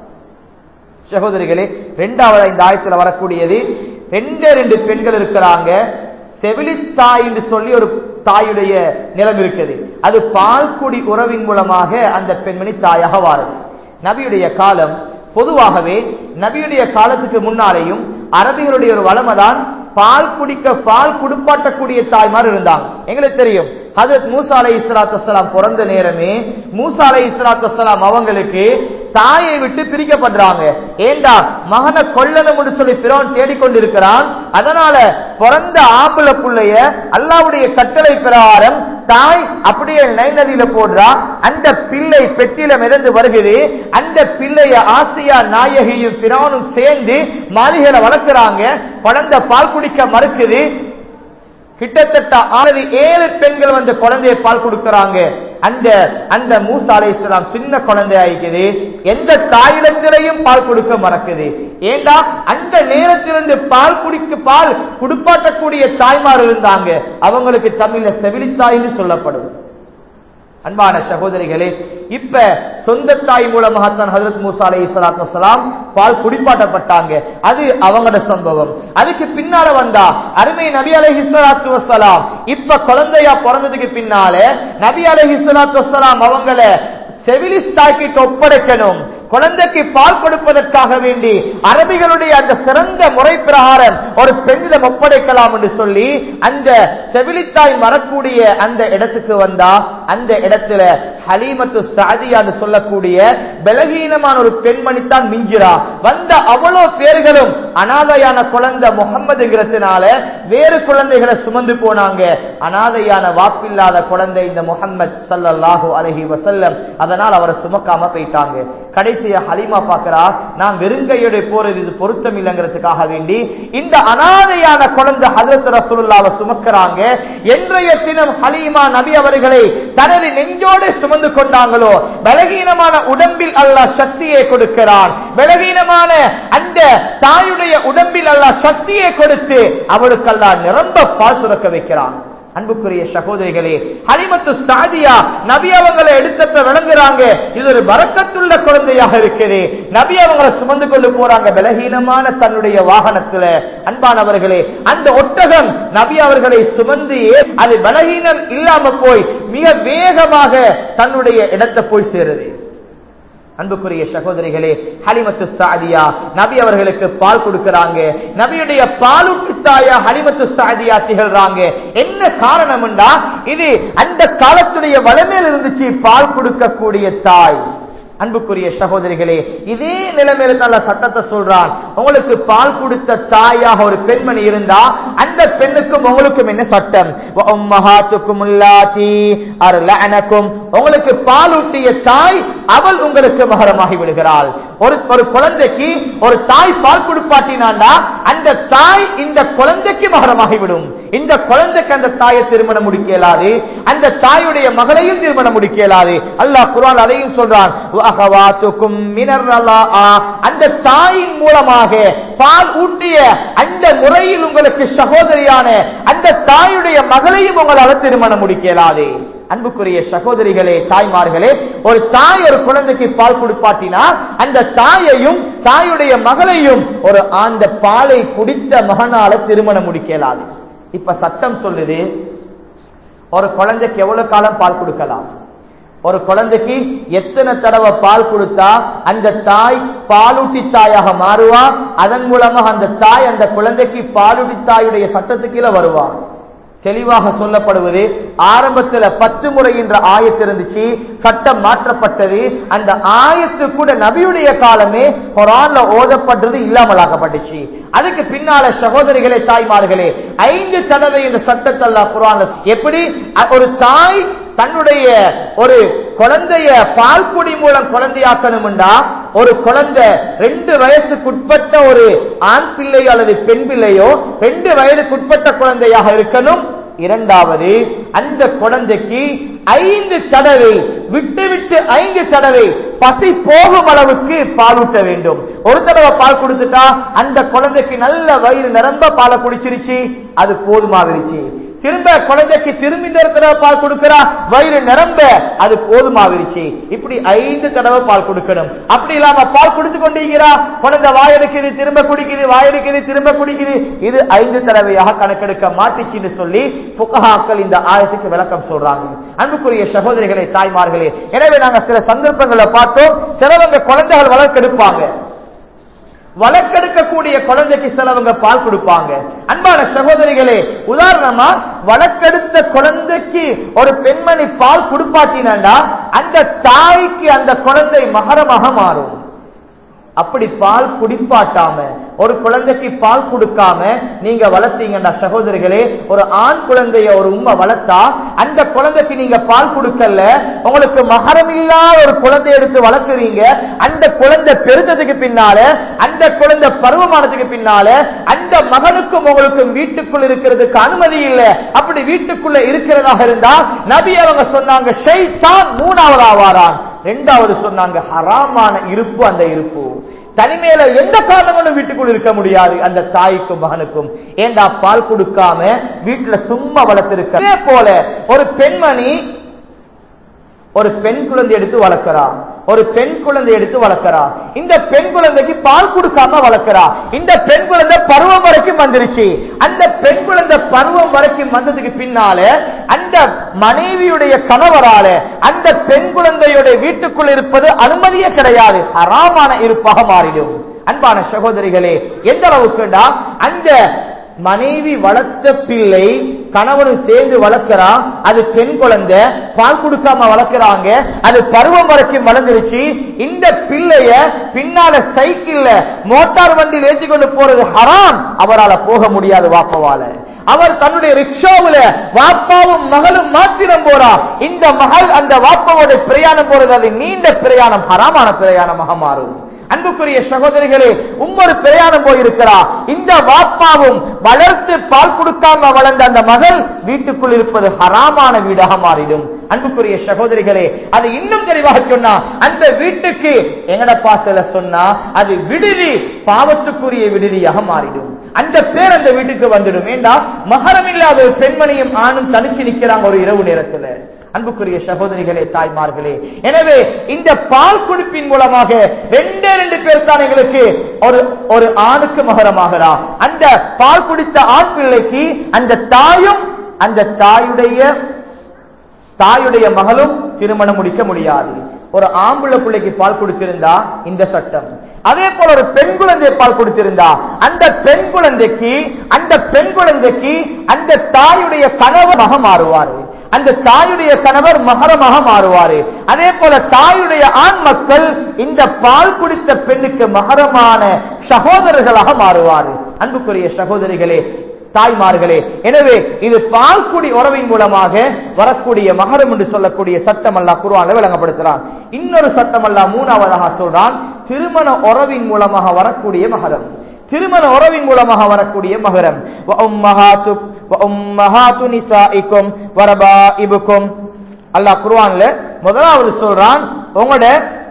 சகோதரிகளே இரண்டாவது இந்த ஆயத்தில் வரக்கூடியது ரெண்டே ரெண்டு பெண்கள் இருக்கிறாங்க செவிலித்தாய் என்று சொல்லி ஒரு தாயுடைய நிலம் இருக்குது அது பால்குடி உறவின் மூலமாக அந்த பெண்மணி தாயாக வாருது நபியுடைய காலம் பொதுவாகவே நபியுடைய காலத்துக்கு முன்னாலேயும் அரபிகளுடைய ஒரு வளமைதான் பால் குடிக்க பால் குடுப்பாட்டக்கூடிய தாய்மார் இருந்தாங்க எங்களுக்கு தெரியும் ஹதரத் மூசா அலை இஸ்லாத்து வலாம் பிறந்த நேரமே மூசா அலை இஸ்லாத்து வலாம் அவங்களுக்கு தாயை விட்டு பிரிக்கப்படுறாங்க ஏண்டா மகனை கொல்லணும் சொல்லி பிறவன் தேடிக்கொண்டிருக்கிறான் அதனால பிறந்த ஆம்பள புள்ளைய அல்லாவுடைய கட்டளை பிரகாரம் தாய் அப்படியே நை நதியில போடுறா அந்த பிள்ளை பெட்டியில மிதந்து வருகிறது அந்த பிள்ளைய ஆசியா நாயகியும் பிறவனும் சேர்ந்து மாளிகையில வளர்க்கிறாங்க குழந்தை பால் குடிக்க மறுக்குது கிட்டத்தட்ட ஆறு ஏழு பெண்கள் வந்து குழந்தைய பால் கொடுக்கறாங்க அந்த அந்த மூசா அலை இஸ்லாம் சின்ன குழந்தை ஆயிக்குது எந்த தாயிடத்திலையும் பால் கொடுக்க மறக்குது ஏண்டா அந்த நேரத்திலிருந்து பால் குடிக்க பால் குடுப்பாட்டக்கூடிய தாய்மார் இருந்தாங்க அவங்களுக்கு தமிழ்ல செவிலித்தாய்னு சொல்லப்படும் அன்பான சகோதரிகளே இப்ப சொந்த தாய் மூலமாகத்தான் ஹசரத் மூசா அலை இஸ்லாத்து வலாம் பால் குடிப்பாட்டப்பட்டாங்க அது அவங்களோட சம்பவம் அதுக்கு பின்னால வந்தா அருமை நபி அலை இஸ்லாத்து வசலாம் இப்ப குழந்தையா பிறந்ததுக்கு பின்னால நபி அலை இஸ்லாத்து வசலாம் அவங்கள செவிலிஸ்தாக்கிட்டு ஒப்படைக்கணும் குழந்தைக்கு பால் கொடுப்பதற்காக வேண்டி அரபிகளுடைய அந்த சிறந்த முறை பிரகாரம் ஒரு பெண்ணிடம் ஒப்படைக்கலாம் என்று சொல்லி அந்த செவிலித்தாய் வரக்கூடிய அந்த இடத்துக்கு வந்தா அந்த இடத்துல ஹலீமத்து சாதியான்னு சொல்லக்கூடிய பலகீனமான ஒரு பெண்மணி தான் மிஞ்சிரா வந்த அவ்வளவு பேர்களும் அனாதையான குழந்தை முகம்மதுங்கிறதுனால வேறு குழந்தைகளை சுமந்து போனாங்க அனாதையான வாப்பில்லாத குழந்தை இந்த முகம்மது சல்லல்லாஹு அலஹி வசல்லம் அதனால் அவரை சுமக்காம போயிட்டாங்க கடைசியா ஹலிமா பாக்குறா நான் வெறுங்கையோட போறது இது பொருத்தம் இல்லைங்கிறதுக்காக வேண்டி இந்த அனாதையான குழந்தை ஹதரத் ரசூலுல்லாவை சுமக்கிறாங்க என்றைய தினம் ஹலீமா நபி அவர்களை தனது நெஞ்சோடு சுமந்து கொண்டாங்களோ பலகீனமான உடம்பில் அல்லாஹ் சக்தியை கொடுக்கிறான் பலகீனமான அந்த தாயுடைய உடம்பில் அல்லாஹ் சக்தியை கொடுத்து அவளுக்கு அல்லாஹ் நிரம்ப பால் சுரக்க வைக்கிறான் அன்புக்குரிய சகோதரிகளே ஹலிமத்து சாதியா நபி அவங்களை எடுத்தத விளங்குறாங்க இது ஒரு வரக்கத்துள்ள குழந்தையாக இருக்குது நபி அவங்களை சுமந்து கொண்டு போறாங்க பலகீனமான தன்னுடைய வாகனத்துல அன்பானவர்களே அந்த ஒட்டகம் நபி அவர்களை சுமந்து அது பலகீனம் இல்லாம போய் மிக வேகமாக தன்னுடைய இடத்தை போய் சேருது அன்புக்குரிய சகோதரிகளே ஹலிமத்து சாதியா நபி அவர்களுக்கு பால் கொடுக்கிறாங்க நபியுடைய பாலூட்டு தாயா ஹலிமத்து சாதியா திகழ்றாங்க என்ன காரணம்டா இது அந்த காலத்துடைய வளமையில் இருந்துச்சு பால் கொடுக்கக்கூடிய தாய் அன்புக்குரிய சகோதரிகளே இதே நிலைமையில நல்ல சட்டத்தை சொல்றான் உங்களுக்கு பால் கொடுத்த தாயாக ஒரு பெண்மணி இருந்தா அந்த பெண்ணுக்கும் உங்களுக்கும் என்ன சட்டம் உம்மஹாத்துக்கும் உல்லாத்தி அருளனக்கும் உங்களுக்கு பாலூட்டிய தாய் அவள் உங்களுக்கு மகரமாகி விடுகிறாள் ஒரு ஒரு குழந்தைக்கு ஒரு தாய் பால் கொடுப்பாட்டினாண்டா அந்த தாய் இந்த குழந்தைக்கு மகரமாகி விடும் இந்த குழந்தைக்கு அந்த தாயை திருமணம் முடிக்க இயலாது அந்த தாயுடைய மகளையும் திருமணம் முடிக்க இயலாது அல்லாஹ் குர்ஆன் அதையும் சொல்றான் அகவாத்துக்கும் அந்த தாயின் மூலமாக பால் ஊட்டிய அந்த முறையில் உங்களுக்கு சகோதரியான அந்த தாயுடைய மகளையும் உங்களால் திருமணம் முடிக்க இயலாது அன்புக்குரிய சகோதரிகளே தாய்மார்களே ஒரு தாய் ஒரு குழந்தைக்கு பால் கொடுப்பாட்டினா அந்த தாயையும் தாயுடைய மகளையும் ஒரு அந்த பாலை குடித்த மகனால திருமணம் முடிக்கலாது இப்ப சட்டம் சொல்லுது ஒரு குழந்தைக்கு எவ்வளவு காலம் பால் கொடுக்கலாம் ஒரு குழந்தைக்கு எத்தனை தடவை பால் கொடுத்தா அந்த தாய் பாலூட்டி தாயாக மாறுவா அதன் மூலமாக அந்த தாய் அந்த குழந்தைக்கு பாலூட்டி தாயுடைய சட்டத்துக்கீழ வருவா தெளிவாக சொல்லப்படுவது ஆரம்பத்தில் பத்து முறை என்ற ஆயத்து இருந்துச்சு சட்டம் மாற்றப்பட்டது அந்த ஆயத்து கூட நபியுடைய காலமே குரான்ல ஓதப்பட்டது இல்லாமலாக்கப்பட்டுச்சு அதுக்கு பின்னால சகோதரிகளே தாய்மார்களே ஐந்து தடவை இந்த சட்டத்தை அல்லாஹ் குரான்ல எப்படி ஒரு தாய் தன்னுடைய ஒரு குழந்தைய பால்குடி மூலம் குழந்தையாக்கணும்டா ஒரு குழந்தை ரெண்டு வயசுக்குட்பட்ட ஒரு ஆண் பிள்ளையோ அல்லது பெண் பிள்ளையோ ரெண்டு வயதுக்குட்பட்ட குழந்தையாக இருக்கணும் இரண்டாவது அந்த குழந்தைக்கு ஐந்து தடவை விட்டு விட்டு ஐந்து தடவை பசி போகும் அளவுக்கு பாலூட்ட வேண்டும் ஒரு தடவை பால் கொடுத்துட்டா அந்த குழந்தைக்கு நல்ல வயிறு நிரம்ப பாலை குடிச்சிருச்சு அது போதுமாகிருச்சு திரும்ப குழந்தைக்கு திரும்பி இந்த தடவை பால் கொடுக்கிறா வயிறு நிரம்ப அது போதுமாகிருச்சு இப்படி ஐந்து தடவை பால் கொடுக்கணும் அப்படி இல்லாம பால் கொடுத்து கொண்டிருக்கிறா குழந்தை வாயெடுக்குது திரும்ப குடிக்குது வாயெடுக்குது திரும்ப குடிக்குது இது ஐந்து தடவையாக கணக்கெடுக்க மாட்டுச்சுன்னு சொல்லி புக்கஹாக்கள் இந்த ஆயத்துக்கு விளக்கம் சொல்றாங்க அன்புக்குரிய சகோதரிகளை தாய்மார்களே எனவே நாங்க சில சந்தர்ப்பங்களை பார்த்தோம் சிலவங்க குழந்தைகள் வளர்க்கெடுப்பாங்க வழக்கெடுக்கக்கூடிய குழந்தைக்கு சிலவங்க பால் கொடுப்பாங்க அன்பான சகோதரிகளே உதாரணமா வழக்கெடுத்த குழந்தைக்கு ஒரு பெண்மணி பால் கொடுப்பாட்டினா அந்த தாய்க்கு அந்த குழந்தை மகரமாக மாறும் அப்படி பால் குடிப்பாட்டாம ஒரு குழந்தைக்கு பால் கொடுக்காம நீங்க வளர்த்தீங்கன்னா சகோதரிகளே ஒரு ஆண் குழந்தைய ஒரு உண்மை வளர்த்தா அந்த குழந்தைக்கு நீங்க பால் கொடுக்கல உங்களுக்கு மகரம் இல்லாத ஒரு குழந்தை எடுத்து வளர்க்குறீங்க அந்த குழந்தை பெருந்ததுக்கு பின்னால அந்த குழந்தை பருவமானதுக்கு பின்னால அந்த மகனுக்கும் உங்களுக்கும் வீட்டுக்குள் இருக்கிறதுக்கு அனுமதி இல்லை அப்படி வீட்டுக்குள்ள இருக்கிறதாக இருந்தா நபி அவங்க சொன்னாங்க ஷைத்தான் மூணாவது ஆவாரான் ரெண்டாவது சொன்னாங்க ஹராமான இருப்பு அந்த இருப்பு தனிமையில எந்த காரணங்களும் வீட்டுக்குள் இருக்க முடியாது அந்த தாய்க்கும் மகனுக்கும் ஏண்டா பால் கொடுக்காம வீட்டுல சும்மா வளர்த்திருக்க அதே போல ஒரு பெண்மணி ஒரு பெண் குழந்தை எடுத்து வளர்க்கிறா ஒரு பெண் குழந்தை எடுத்து வளர்க்கிறா இந்த பெண் குழந்தைக்கு பால் கொடுக்காம வளர்க்கிறா இந்த பெண் குழந்தை பருவம் வரைக்கும் வந்துருச்சு அந்த பெண் குழந்தை பருவம் வரைக்கும் வந்ததுக்கு பின்னால அந்த மனைவியுடைய கணவரால அந்த பெண் குழந்தையுடைய வீட்டுக்குள் இருப்பது அனுமதியே கிடையாது ஹராமான இருப்பாக மாறிடும் அன்பான சகோதரிகளே எந்த அளவுக்குண்டா அந்த மனைவி வளர்த்த பிள்ளை கணவனும் சேர்ந்து வளர்க்கிறான் அது பெண் குழந்தை பால் கொடுக்காம வளர்க்கிறாங்க அது பருவம் வரைக்கும் வளர்ந்துருச்சு இந்த பிள்ளைய பின்னால சைக்கிள்ல மோட்டார் வண்டியில் ஏற்றி கொண்டு போறது ஹராம் அவரால போக முடியாது வாப்பவால அவர் தன்னுடைய ரிக்ஷாவுல வாப்பாவும் மகளும் மாத்திரம் போறா இந்த மகள் அந்த வாப்பாவோட பிரயாணம் போறது அது நீண்ட பிரயாணம் ஹராமான பிரயாணமாக மாறும் அன்புக்குரிய சகோதரிகளே உம்மொரு பிரயாணம் போயிருக்கிறா இந்த வாப்பாவும் வளர்த்து பால் கொடுக்காம வளர்ந்த அந்த மகள் வீட்டுக்குள் இருப்பது ஹராமான வீடாக மாறிடும் அன்புக்குரிய சகோதரிகளே அது இன்னும் தெளிவாக சொன்னா அந்த வீட்டுக்கு எங்கட பாசல சொன்னா அது விடுதி பாவத்துக்குரிய விடுதியாக மாறிடும் அந்த பேர் அந்த வீட்டுக்கு வந்துடும் ஏண்டா மகரம் இல்லாத ஒரு பெண்மணியும் ஆணும் தனிச்சு நிக்கிறாங்க ஒரு இரவு நேரத்துல அன்புக்குரிய சகோதரிகளே தாய்மார்களே எனவே இந்த பால் குடிப்பின் மூலமாக ரெண்டே ரெண்டு பேர் தான் எங்களுக்கு ஒரு ஒரு ஆணுக்கு மகரமாகிறா அந்த பால் குடித்த ஆண் பிள்ளைக்கு அந்த தாயும் அந்த தாயுடைய தாயுடைய மகளும் திருமணம் முடிக்க முடியாது ஒரு ஆம்புள்ள பிள்ளைக்கு பால் கொடுத்திருந்தா இந்த சட்டம் அதே போல ஒரு பெண் குழந்தை பால் கொடுத்திருந்தா அந்த பெண் குழந்தைக்கு அந்த பெண் குழந்தைக்கு அந்த தாயுடைய கணவனாக மாறுவாரு அந்த தாயுடைய கணவர் மகரமாக மாறுவாரு அதே போல தாயுடைய ஆண் மக்கள் இந்த பால் குடித்த பெண்ணுக்கு மகரமான சகோதரர்களாக மாறுவாரு அன்புக்குரிய சகோதரிகளே தாய்மார்களே எனவே இது பால்குடி உறவின் மூலமாக வரக்கூடிய மகரம் என்று சொல்லக்கூடிய சட்டம் அல்லா குருவான விளங்கப்படுத்துறான் இன்னொரு சட்டம் அல்லா மூணாவதாக சொல்றான் திருமண உறவின் மூலமாக வரக்கூடிய மகரம் திருமண உறவின் மூலமாக வரக்கூடிய மகரம் அல்லாஹ் குருவான்ல முதலாவது சொல்றான் உங்களோட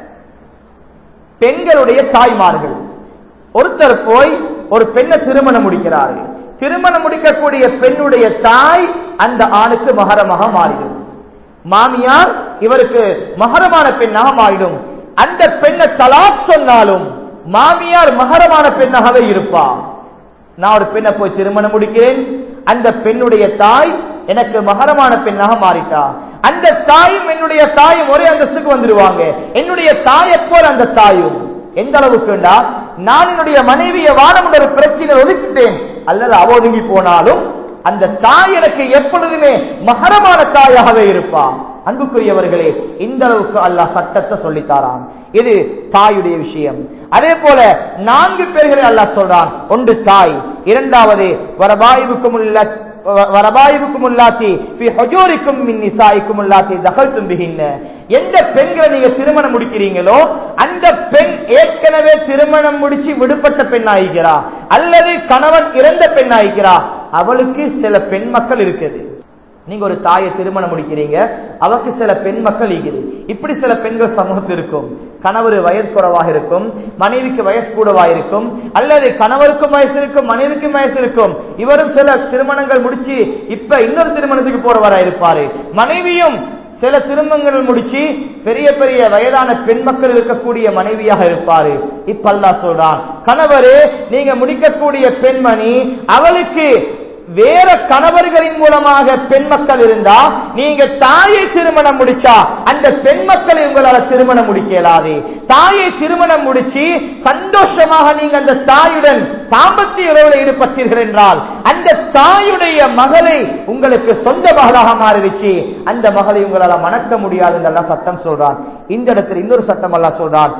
பெண்களுடைய தாய்மார்கள் ஒருத்தர் போய் ஒரு பெண்ணை திருமணம் முடிக்கிறார்கள் திருமணம் முடிக்கக்கூடிய பெண்ணுடைய தாய் அந்த ஆணுக்கு மகரமாக மாறிடும் மாமியார் இவருக்கு மகரமான பெண்ணாக மாறிடும் அந்த பெண்ணை தலாக் சொன்னாலும் மாமியார் மகரமான பெண்ணாகவே இருப்பா நான் ஒரு பெண்ணை போய் திருமணம் முடிக்கிறேன் அந்த பெண்ணுடைய தாய் எனக்கு மகரமான பெண்ணாக மாறிட்டா அந்த தாயும் என்னுடைய தாயும் ஒரே அந்தஸ்துக்கு வந்துடுவாங்க என்னுடைய தாயை போல் அந்த தாயும் எந்த அளவுக்குண்டா நான் என்னுடைய மனைவியை வானம் ஒரு பிரச்சனை ஒதுக்கிட்டேன் அல்லது அவ ஒதுங்கி போனாலும் அந்த தாய் எனக்கு எப்பொழுதுமே மகரமான தாயாகவே இருப்பான் அன்புக்குரியவர்களே இந்த அளவுக்கு அல்லாஹ் சட்டத்தை சொல்லித்தாரான் இது தாயுடைய விஷயம் அதே போல நான்கு பேர்களை அல்லாஹ் சொல்றான் ஒன்று தாய் இரண்டாவது வரபாய்வுக்கும் உள்ள வரபாய்வுக்கும் உள்ளாத்தி ஹொஜோரிக்கும் மின் நிசாய்க்கும் உள்ளாத்தி தகல்தும் பிகின்ன எந்த பெண்களை நீங்க திருமணம் முடிக்கிறீங்களோ அந்த பெண் ஏற்கனவே திருமணம் முடிச்சு விடுபட்ட பெண் ஆகிக்கிறா அல்லது கணவன் இறந்த பெண் ஆகிக்கிறா அவளுக்கு சில பெண் மக்கள் இருக்குது நீங்க ஒரு தாயை திருமணம் முடிக்கிறீங்க அவருக்கு சில பெண் மக்கள் இருக்குது இப்படி சில பெண்கள் சமூகத்தில் இருக்கும் கணவர் வயது குறைவாக இருக்கும் மனைவிக்கு வயசு கூடவா இருக்கும் அல்லது கணவருக்கும் வயசு இருக்கும் மனைவிக்கும் வயசு இருக்கும் இவரும் சில திருமணங்கள் முடிச்சு இப்ப இன்னொரு திருமணத்துக்கு போறவரா இருப்பாரு மனைவியும் சில திருமணங்கள் முடிச்சு பெரிய பெரிய வயதான பெண் மக்கள் இருக்கக்கூடிய மனைவியாக இருப்பாரு இப்ப அல்லா சொல்றான் கணவரு நீங்க முடிக்கக்கூடிய பெண்மணி அவளுக்கு வேற கணவர்களின் மூலமாக பெண் மக்கள் இருந்தா நீங்க தாயை திருமணம் முடிச்சா அந்த பெண் மக்களை உங்களால திருமணம் முடிக்க இயலாது தாயை திருமணம் முடிச்சு சந்தோஷமாக நீங்க அந்த தாயுடன் தாம்பத்திய உறவில் ஈடுபட்டீர்கள் என்றால் அந்த தாயுடைய மகளை உங்களுக்கு சொந்த மகளாக மாறிடுச்சு அந்த மகளை உங்களால மணக்க முடியாது என்றெல்லாம் சட்டம் சொல்றான் இந்த இடத்துல இன்னொரு சட்டம் எல்லாம் சொல்றான்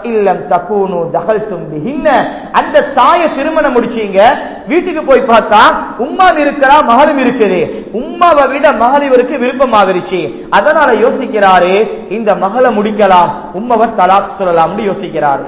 தகூனு தகல் தும்பி அந்த தாயை திருமணம் முடிச்சீங்க வீட்டுக்கு போய் பார்த்தா உம்மா இருக்கிறா மகளும் இருக்குது உம்மாவை விட மகள் இவருக்கு விருப்பமாகிருச்சு அதனால யோசிக்கிறாரு இந்த மகளை முடிக்கலாம் உம்மவர் தலாக் சொல்லலாம்னு யோசிக்கிறாரு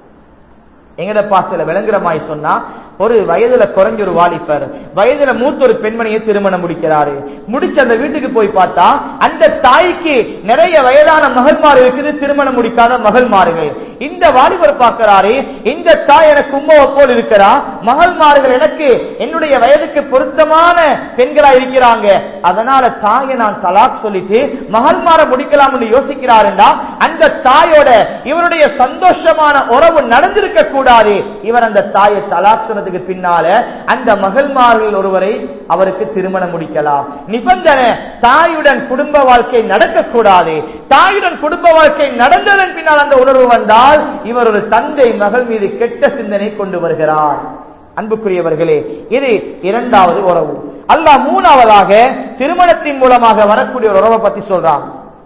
எங்கட பாசல விளங்குற மாதிரி சொன்னா ஒரு வயதுல குறைஞ்ச ஒரு வாலிபர் வயதுல மூத்த ஒரு பெண்மணியை திருமணம் முடிக்கிறாரு முடிச்சு அந்த வீட்டுக்கு போய் பார்த்தா அந்த தாய்க்கு நிறைய வயதான மகள்மார் இருக்குது திருமணம் முடிக்காத மகள்மார்கள் இந்த வாலிபர் பார்க்கிறாரு இந்த தாய் எனக்கு உம்மவை போல் இருக்கிறா மகள்மார்கள் எனக்கு என்னுடைய வயதுக்கு பொருத்தமான பெண்களா இருக்கிறாங்க அதனால தாயை நான் தலாக் சொல்லிட்டு மகள்மார முடிக்கலாம் என்று யோசிக்கிறாருண்டா அந்த தாயோட இவருடைய சந்தோஷமான உறவு நடந்திருக்க கூடாது இவர் அந்த தாயை தலாக் சொன்னதுக்கு பின்னால அந்த மகள்மார்கள் ஒருவரை அவருக்கு திருமணம் முடிக்கலாம் நிபந்தனை தாயுடன் குடும்ப வாழ்க்கை நடக்கக்கூடாது தாயுடன் குடும்ப வாழ்க்கை நடந்ததன் பின்னால் அந்த உணர்வு வந்தால் இவர் ஒரு தந்தை மகள் மீது கெட்ட சிந்தனை கொண்டு வருகிறார் அன்புக்குரியவர்களே இது இரண்டாவது உறவு அல்லாஹ் மூணாவதாக திருமணத்தின் மூலமாக வரக்கூடிய ஒரு உறவை பத்தி சொல்றான்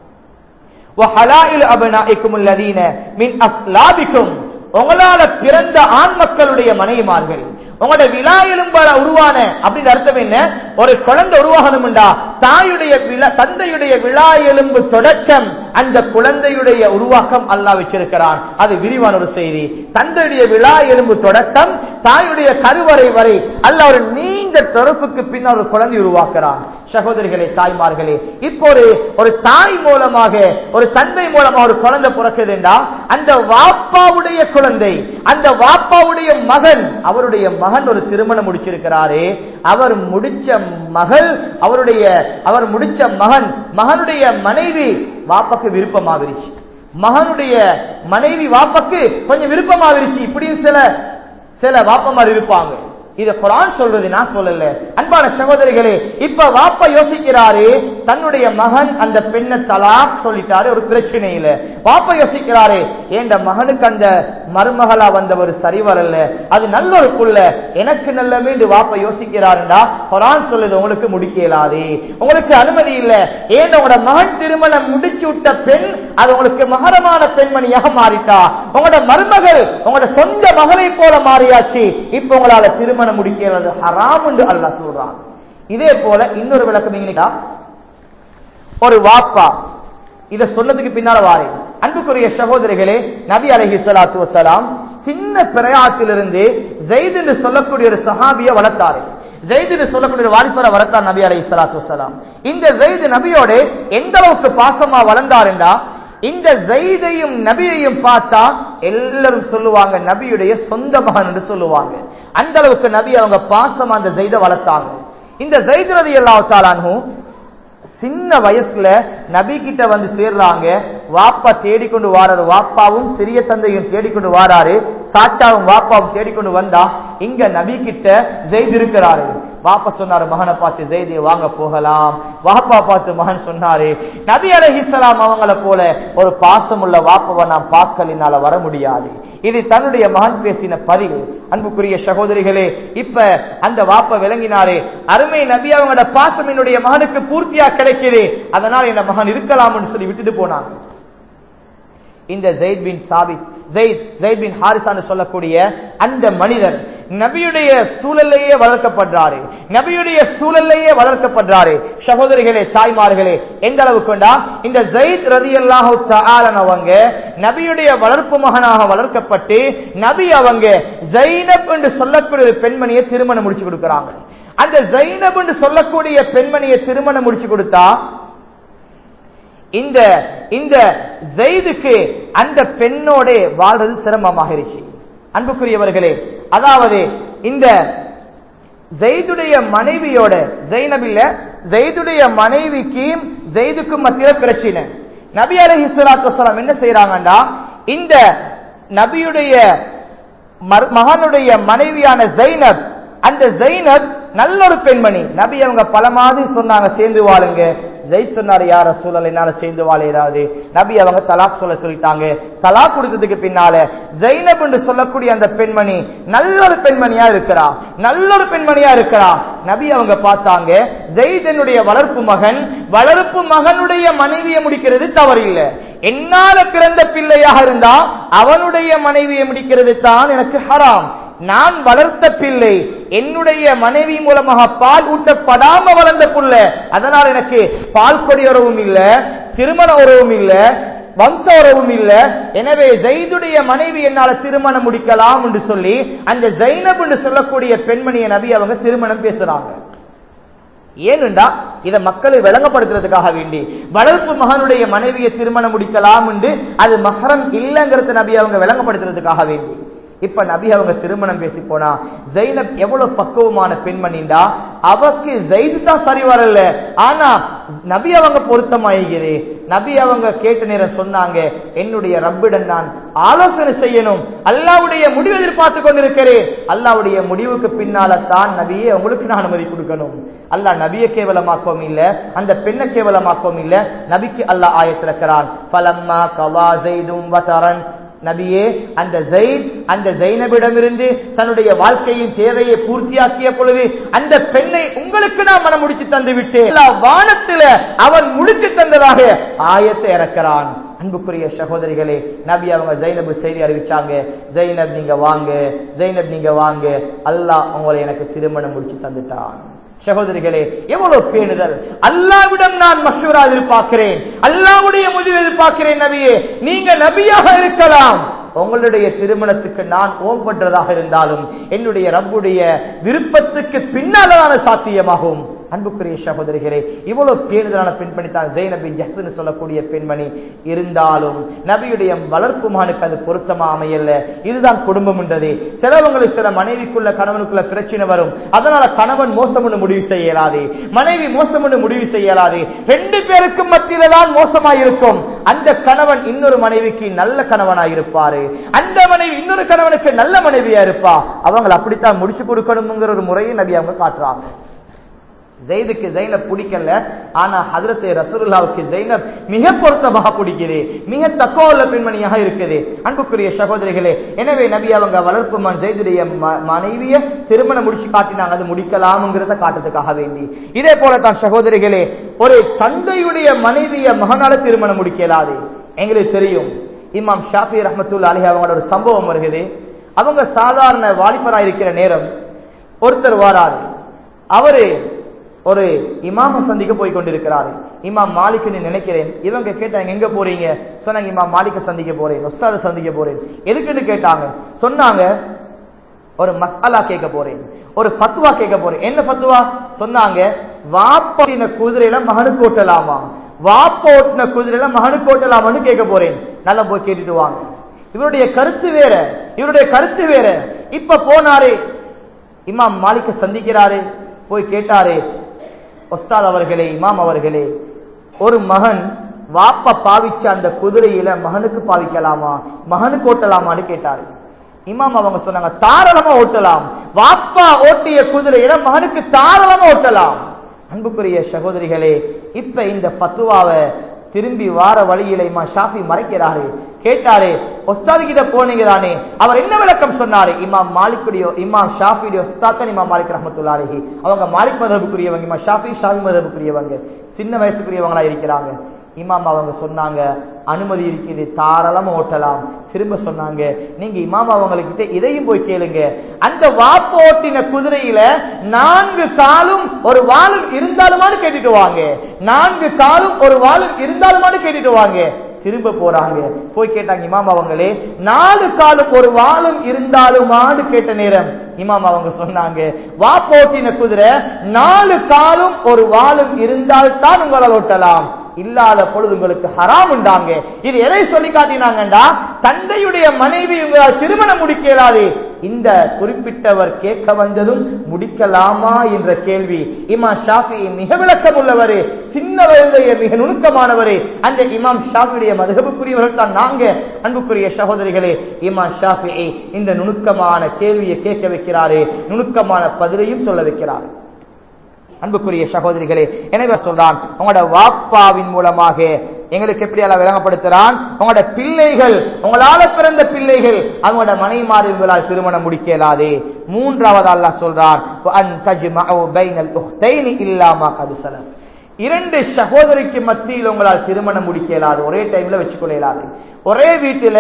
وَحَلَائِلُ أَبْنَائِكُمُ الَّذِينَ مِنْ أَصْلَابِكُمْ உங்களால பிறந்த ஆண் மக்களுடைய மனைவிமார்கள் உங்களோட விழா எலும்பால உருவான அப்படின்னு அர்த்தம் என்ன ஒரு குழந்தை உருவாகணும்டா தாயுடைய விழா தந்தையுடைய விழா எலும்பு தொடக்கம் அந்த குழந்தையுடைய உருவாக்கம் அல்லாஹ் வச்சிருக்கிறான் அது விரிவான ஒரு செய்தி தந்தையுடைய விழா எலும்பு தொடக்கம் தாயுடைய கருவறை வரை அல்ல ஒரு நீண்ட தொடர்புக்கு பின்னர் ஒரு குழந்தை உருவாக்குறான் சகோதரிகளே தாய்மார்களே இப்போ ஒரு ஒரு தாய் மூலமாக ஒரு தந்தை மூலமாக ஒரு குழந்தை பிறக்குதுண்டா அந்த வாப்பாவுடைய குழந்தை அந்த வாப்பாவுடைய மகன் அவருடைய மகன் ஒரு திருமணம் முடிச்சிருக்கிறாரே அவர் முடிச்ச மகள் அவருடைய அவர் முடிச்ச மகன் மகனுடைய மனைவி வாப்பாக்கு விருப்பமாவிருச்சு மகனுடைய மனைவி வாப்பாக்கு கொஞ்சம் விருப்பமாவிருச்சு இப்படியும் சில சில வாப்பமார் இருப்பாங்க இத குரான் சொல்றது நான் சொல்லல அன்பான சகோதரிகளே இப்ப வாப்பா யோசிக்கிறாரு தன்னுடைய மகன் அந்த பெண்ணை தலாக் சொல்லிட்டாரு ஒரு பிரச்சனை இல்ல வாப்பா யோசிக்கிறாரு ஏண்ட மகனுக்கு அந்த மருமகளா வந்தவர் சரி வரல அது நல்ல ஒரு புள்ள எனக்கு நல்ல மீண்டு வாப்பா யோசிக்கிறாருண்டா குரான் சொல்லுது உங்களுக்கு முடிக்க இயலாது உங்களுக்கு அனுமதி இல்ல ஏன் உங்களோட மகன் திருமணம் முடிச்சு விட்ட பெண் அது உங்களுக்கு மகரமான பெண்மணியாக மாறிட்டா உங்களோட மருமகள் உங்களோட சொந்த மகளை போல மாறியாச்சு இப்ப உங்களால திருமணம் முடிக்கிறது ஹராம் என்று அல்லாஹ் சொல்றான் இதே போல இன்னொரு விளக்கம் எங்கேக்கா ஒரு வாப்பா இத சொன்னதுக்கு பின்னால வாரே அன்புக்குரிய சகோதரிகளே நபி அலஹி சலாத்து வசலாம் சின்ன பிரயாத்திலிருந்து ஜெயித் என்று சொல்லக்கூடிய ஒரு சஹாபிய வளர்த்தாரு ஜெயித் என்று சொல்லக்கூடிய ஒரு வாலிபரை வளர்த்தார் நபி அலஹி சலாத்து வசலாம் இந்த ஜெயித் நபியோட எந்த அளவுக்கு பாசமா வளர்ந்தாருண்டா இந்த ஜெயிதையும் நபியையும் பார்த்தா எல்லாரும் சொல்லுவாங்க நபியுடைய சொந்த மகன் என்று சொல்லுவாங்க அந்த அளவுக்கு நபி அவங்க பாசமா அந்த ஜெயித வளர்த்தாங்க இந்த ஜெயித் ரதி எல்லாத்தாலும் சின்ன வயசுல நபி கிட்ட வந்து சேர்றாங்க வாப்பா தேடிக்கொண்டு வாராரு வாப்பாவும் சிறிய தந்தையும் தேடிக்கொண்டு வாராரு சாச்சாவும் வாப்பாவும் தேடிக்கொண்டு வந்தா இங்க நபி கிட்ட ஜெயித் இருக்கிறாரு வாப்பா சொன்னாரு மகனை பார்த்து ஜெய்தியை வாங்க போகலாம் வாப்பா பார்த்து மகன் சொன்னாரு நபி அலஹிசலாம் அவங்கள போல ஒரு பாசம் உள்ள வாப்பாவை நாம் பார்க்கலினால வர முடியாது இது தன்னுடைய மகன் பேசின பதிவு அன்புக்குரிய சகோதரிகளே இப்ப அந்த வாப்ப விளங்கினாரே அருமை நபி அவங்களோட பாசம் என்னுடைய மகனுக்கு பூர்த்தியா கிடைக்குது அதனால் என்ன மகன் இருக்கலாம்னு சொல்லி விட்டுட்டு போனாங்க இந்த ஜெயித் பின் சாபித் ஜெயித் ஜெயித் பின் ஹாரிசான்னு சொல்லக்கூடிய அந்த மனிதர் நபியுடைய சூழல்லையே வளர்க்கப்படுறாரு நபியுடைய சூழல்லையே வளர்க்கப்படுறாரு சகோதரிகளே தாய்மார்களே எந்த அளவுக்குண்டா இந்த ஜெயித் ரதி அல்லாஹு அவங்க நபியுடைய வளர்ப்பு மகனாக வளர்க்கப்பட்டு நபி அவங்க ஜைனப் என்று சொல்லக்கூடிய ஒரு பெண்மணியை திருமணம் முடிச்சு கொடுக்கிறாங்க அந்த ஜைனப் என்று சொல்லக்கூடிய பெண்மணியை திருமணம் முடிச்சு கொடுத்தா இந்த இந்த ஜெயிதுக்கு அந்த பெண்ணோட வாழ்றது சிரமமாக இருச்சு அன்புக்குரியவர்களே அதாவது இந்த ஜெயிதுடைய மனைவியோட ஜெயினபில்ல ஜெயிதுடைய மனைவிக்கு ஜெயிதுக்கும் மத்திய பிரச்சனை நபி அலஹி சலாத்து என்ன செய்யறாங்கடா இந்த நபியுடைய மகனுடைய மனைவியான ஜெயினப் அந்த ஜெயினப் நல்ல ஒரு பெண்மணி நபி அவங்க பல மாதிரி சொன்னாங்க சேர்ந்து வாழுங்க ஜெயித் சொன்னார் யார சூழல் என்னால சேர்ந்து வாழ ஏதாவது நபி அவங்க தலாக் சொல்ல சொல்லிட்டாங்க தலாக் கொடுத்ததுக்கு பின்னால ஜெயினப் என்று சொல்லக்கூடிய அந்த பெண்மணி நல்ல ஒரு பெண்மணியா இருக்கிறா நல்ல ஒரு பெண்மணியா இருக்கிறா நபி அவங்க பார்த்தாங்க ஜெயித் என்னுடைய வளர்ப்பு மகன் வளர்ப்பு மகனுடைய மனைவியை முடிக்கிறது தவறு இல்லை என்னால பிறந்த பிள்ளையாக இருந்தா அவனுடைய மனைவியை முடிக்கிறது தான் எனக்கு ஹராம் நான் வளர்த்த பிள்ளை என்னுடைய மனைவி மூலமாக பால் ஊட்டப்படாம வளர்ந்த புள்ள அதனால் எனக்கு பால் கொடி உறவும் இல்ல திருமண உறவும் இல்ல வம்ச உறவும் இல்ல எனவே ஜெயிதுடைய மனைவி என்னால திருமணம் முடிக்கலாம் என்று சொல்லி அந்த ஜைனப் என்று சொல்லக்கூடிய பெண்மணியை நபி அவங்க திருமணம் பேசுறாங்க ஏனென்றா இதை மக்களை விளங்கப்படுத்துறதுக்காக வேண்டி வளர்ப்பு மகனுடைய மனைவியை திருமணம் முடிக்கலாம் என்று அது மகரம் இல்லைங்கிறத நபி அவங்க விளங்கப்படுத்துறதுக்காக வேண்டி இப்ப நபி அவங்க திருமணம் பேசி போனா ஜைனப் எவ்வளவு பக்குவமான பெண்மணிண்டா அவக்கு ஜெயிது தான் சரி வரல ஆனா நபி அவங்க பொருத்தமாகிறது நபி அவங்க கேட்ட நேரம் சொன்னாங்க என்னுடைய ரப்பிடம் நான் ஆலோசனை செய்யணும் அல்லாவுடைய முடிவு எதிர்பார்த்து கொண்டிருக்கிறேன் அல்லாவுடைய முடிவுக்கு பின்னால தான் நபியே உங்களுக்கு நான் அனுமதி கொடுக்கணும் அல்லாஹ் நபியை கேவலமாக்கவும் இல்ல அந்த பெண்ணை கேவலமாக்கவும் இல்ல நபிக்கு அல்லாஹ் ஆயத்திருக்கிறான் பலம்மா கவா ஜெய்தும் வசரன் நபியே அந்த ஜெயித் அந்த ஜெயினபிடமிருந்து தன்னுடைய வாழ்க்கையின் தேவையை பூர்த்தியாக்கிய பொழுது அந்த பெண்ணை உங்களுக்கு நான் மனம் முடிச்சு தந்து விட்டேன் வானத்துல அவன் முடிச்சு தந்ததாக ஆயத்தை இறக்கிறான் அன்புக்குரிய சகோதரிகளே நபி அவங்க ஜைனபு செய்தி அறிவிச்சாங்க ஜைனப் நீங்க வாங்க ஜைனப் நீங்க வாங்க அல்லாஹ் உங்களை எனக்கு திருமணம் முடிச்சு தந்துட்டான் சகோதரிகளே எவ்வளவு பேணுதல் அல்லாவிடம் நான் மஷூரா எதிர்பார்க்கிறேன் அல்லாவுடைய முடிவு எதிர்பார்க்கிறேன் நபியே நீங்க நபியாக இருக்கலாம் உங்களுடைய திருமணத்துக்கு நான் ஓம்பற்றதாக இருந்தாலும் என்னுடைய ரப்புடைய விருப்பத்துக்கு பின்னாலான சாத்தியமாகும் அன்புக்குரிய சகோதரிகளே இவ்வளவு பேணுதலான பெண்மணி தான் ஜெய்னபின் ஜஹ்சன் சொல்லக்கூடிய பெண்மணி இருந்தாலும் நபியுடைய வளர்ப்பு மகனுக்கு அது பொருத்தமா அமையல இதுதான் குடும்பம் என்றது சிலவங்களுக்கு சில மனைவிக்குள்ள கணவனுக்குள்ள பிரச்சனை வரும் அதனால கணவன் மோசம் முடிவு செய்யலாது மனைவி மோசம் முடிவு செய்யலாது ரெண்டு பேருக்கும் மத்தியில தான் மோசமா இருக்கும் அந்த கணவன் இன்னொரு மனைவிக்கு நல்ல கணவனா இருப்பாரு அந்த மனைவி இன்னொரு கணவனுக்கு நல்ல மனைவியா இருப்பா அவங்க அப்படித்தான் முடிச்சு கொடுக்கணுங்கிற ஒரு முறையை நபி அவங்க காட்டுறாங்க ஜெயிதுக்கு ஜெயினப் பிடிக்கல ஆனா ஹதரத்தை ரசூலுல்லாவுக்கு ஜெயினப் மிக பொருத்தமாக பிடிக்குது மிக தக்கோல பெண்மணியாக இருக்குது அன்புக்குரிய சகோதரிகளே எனவே நபி அவங்க வளர்ப்பு மன் ஜெயிதுடைய மனைவிய திருமணம் முடிச்சு காட்டினாங்க அது முடிக்கலாம்ங்கிறத காட்டுறதுக்காக வேண்டி இதே போலதான் சகோதரிகளே ஒரு தந்தையுடைய மனைவிய மகனால திருமணம் முடிக்கலாது எங்களுக்கு தெரியும் இமாம் ஷாஃபி ரஹமத்துல்லா அலி அவங்களோட ஒரு சம்பவம் வருகிறது அவங்க சாதாரண வாலிபராக இருக்கிற நேரம் ஒருத்தர் வாராரு அவரு ஒரு இமாம சந்திக்க போய் கொண்டிருக்கிறாரு இமாம் மாலிக்னு நினைக்கிறேன் இவங்க கேட்டாங்க எங்க போறீங்க சொன்னாங்க இமாம் மாலிக்க சந்திக்க போறேன் உஸ்தாத சந்திக்க போறேன் எதுக்குன்னு கேட்டாங்க சொன்னாங்க ஒரு மசாலா கேட்க போறேன் ஒரு பத்துவா கேட்க போறேன் என்ன பத்துவா சொன்னாங்க வாப்பின குதிரையில மகனுக்கு ஓட்டலாமா வாப்ப ஓட்டின குதிரையில மகனுக்கு ஓட்டலாமான்னு கேட்க போறேன் நல்லா போய் கேட்டுட்டு வாங்க இவருடைய கருத்து வேற இவருடைய கருத்து வேற இப்ப போனாரு இமாம் மாலிக்க சந்திக்கிறாரு போய் கேட்டாரு ஒஸ்தாத் அவர்களே இமாம் அவர்களே ஒரு மகன் வாப்ப பாவிச்ச அந்த குதிரையில மகனுக்கு பாவிக்கலாமா மகனுக்கு ஓட்டலாமான்னு கேட்டாரு இமாம் அவங்க சொன்னாங்க தாராளமா ஓட்டலாம் வாப்பா ஓட்டிய குதிரையில மகனுக்கு தாராளமா ஓட்டலாம் அன்புக்குரிய சகோதரிகளே இப்ப இந்த பத்துவாவை திரும்பி வார வழியில இமா ஷாஃபி மறைக்கிறாரு கேட்டாரு ஒஸ்தாது கிட்ட போனீங்க தானே அவர் என்ன விளக்கம் சொன்னாரு இமாம் மாலிக்குடைய இமாம் ஷாஃபியுடைய ஒஸ்தாத்தன் இமாம் மாலிக் ரஹமத்துல்லாஹி அவங்க மாலிக் மதபுக்குரியவங்க இமாம் ஷாஃபி ஷாஃபி மதபுக்குரியவங்க சின்ன வயசுக்குரியவங்களா இருக்கிறாங்க இமாம் அவங்க சொன்னாங்க அனுமதி இருக்குது தாராளமா ஓட்டலாம் திரும்ப சொன்னாங்க நீங்க இமாம் அவங்ககிட்ட இதையும் போய் கேளுங்க அந்த வாப்பு ஓட்டின குதிரையில நான்கு காலும் ஒரு வாளும் இருந்தாலுமான்னு கேட்டுட்டு வாங்க நான்கு காலும் ஒரு வாளும் இருந்தாலுமான்னு கேட்டுட்டு வாங்க திரும்ப போறாங்க போய் கேட்டாங்க இமாம் அவங்களே நாலு காலும் ஒரு வாளும் இருந்தாலுமான்னு கேட்ட நேரம் இமாம் அவங்க சொன்னாங்க வா போட்டின குதிரை நாலு காலும் ஒரு வாளும் இருந்தால் தான் உங்களால் ஓட்டலாம் இல்லாத பொழுது உங்களுக்கு ஹராம் உண்டாங்க இது எதை சொல்லி காட்டினாங்கண்டா தந்தையுடைய மனைவி உங்களால் திருமணம் முடிக்க இயலாது இந்த குறிப்பிட்டவர் கேட்க வந்ததும் முடிக்கலாமா என்ற கேள்வி இமாம் ஷாஃபி மிக விளக்கம் உள்ளவர் சின்ன வயதைய மிக நுணுக்கமானவர் அந்த இமாம் ஷாஃபியுடைய மதகுக்குரியவர்கள் தான் நாங்க அன்புக்குரிய சகோதரிகளே இமாம் ஷாஃபி இந்த நுணுக்கமான கேள்வியை கேட்க வைக்கிறாரு நுணுக்கமான பதிலையும் சொல்ல வைக்கிறார் அன்புக்குரிய சகோதரிகளே எனவே சொல்றான் உங்களோட வாப்பாவின் மூலமாக எங்களுக்கு எப்படி அல்ல விளங்கப்படுத்துறான் உங்களோட பிள்ளைகள் உங்களால பிறந்த பிள்ளைகள் அவங்களோட மனைமாறு உங்களால் திருமணம் முடிக்க இயலாது மூன்றாவது அல்லாஹ் சொல்றான் "வஅன் தஜ்மஉ பைனல் உக்தைனி இல்லா மா கத் ஸலஃப்." இரண்டு சகோதரிக்கு மத்தியில் உங்களால் திருமணம் முடிக்க இயலாது ஒரே டைம்ல வச்சுக்கொள்ள இயலாது ஒரே வீட்டில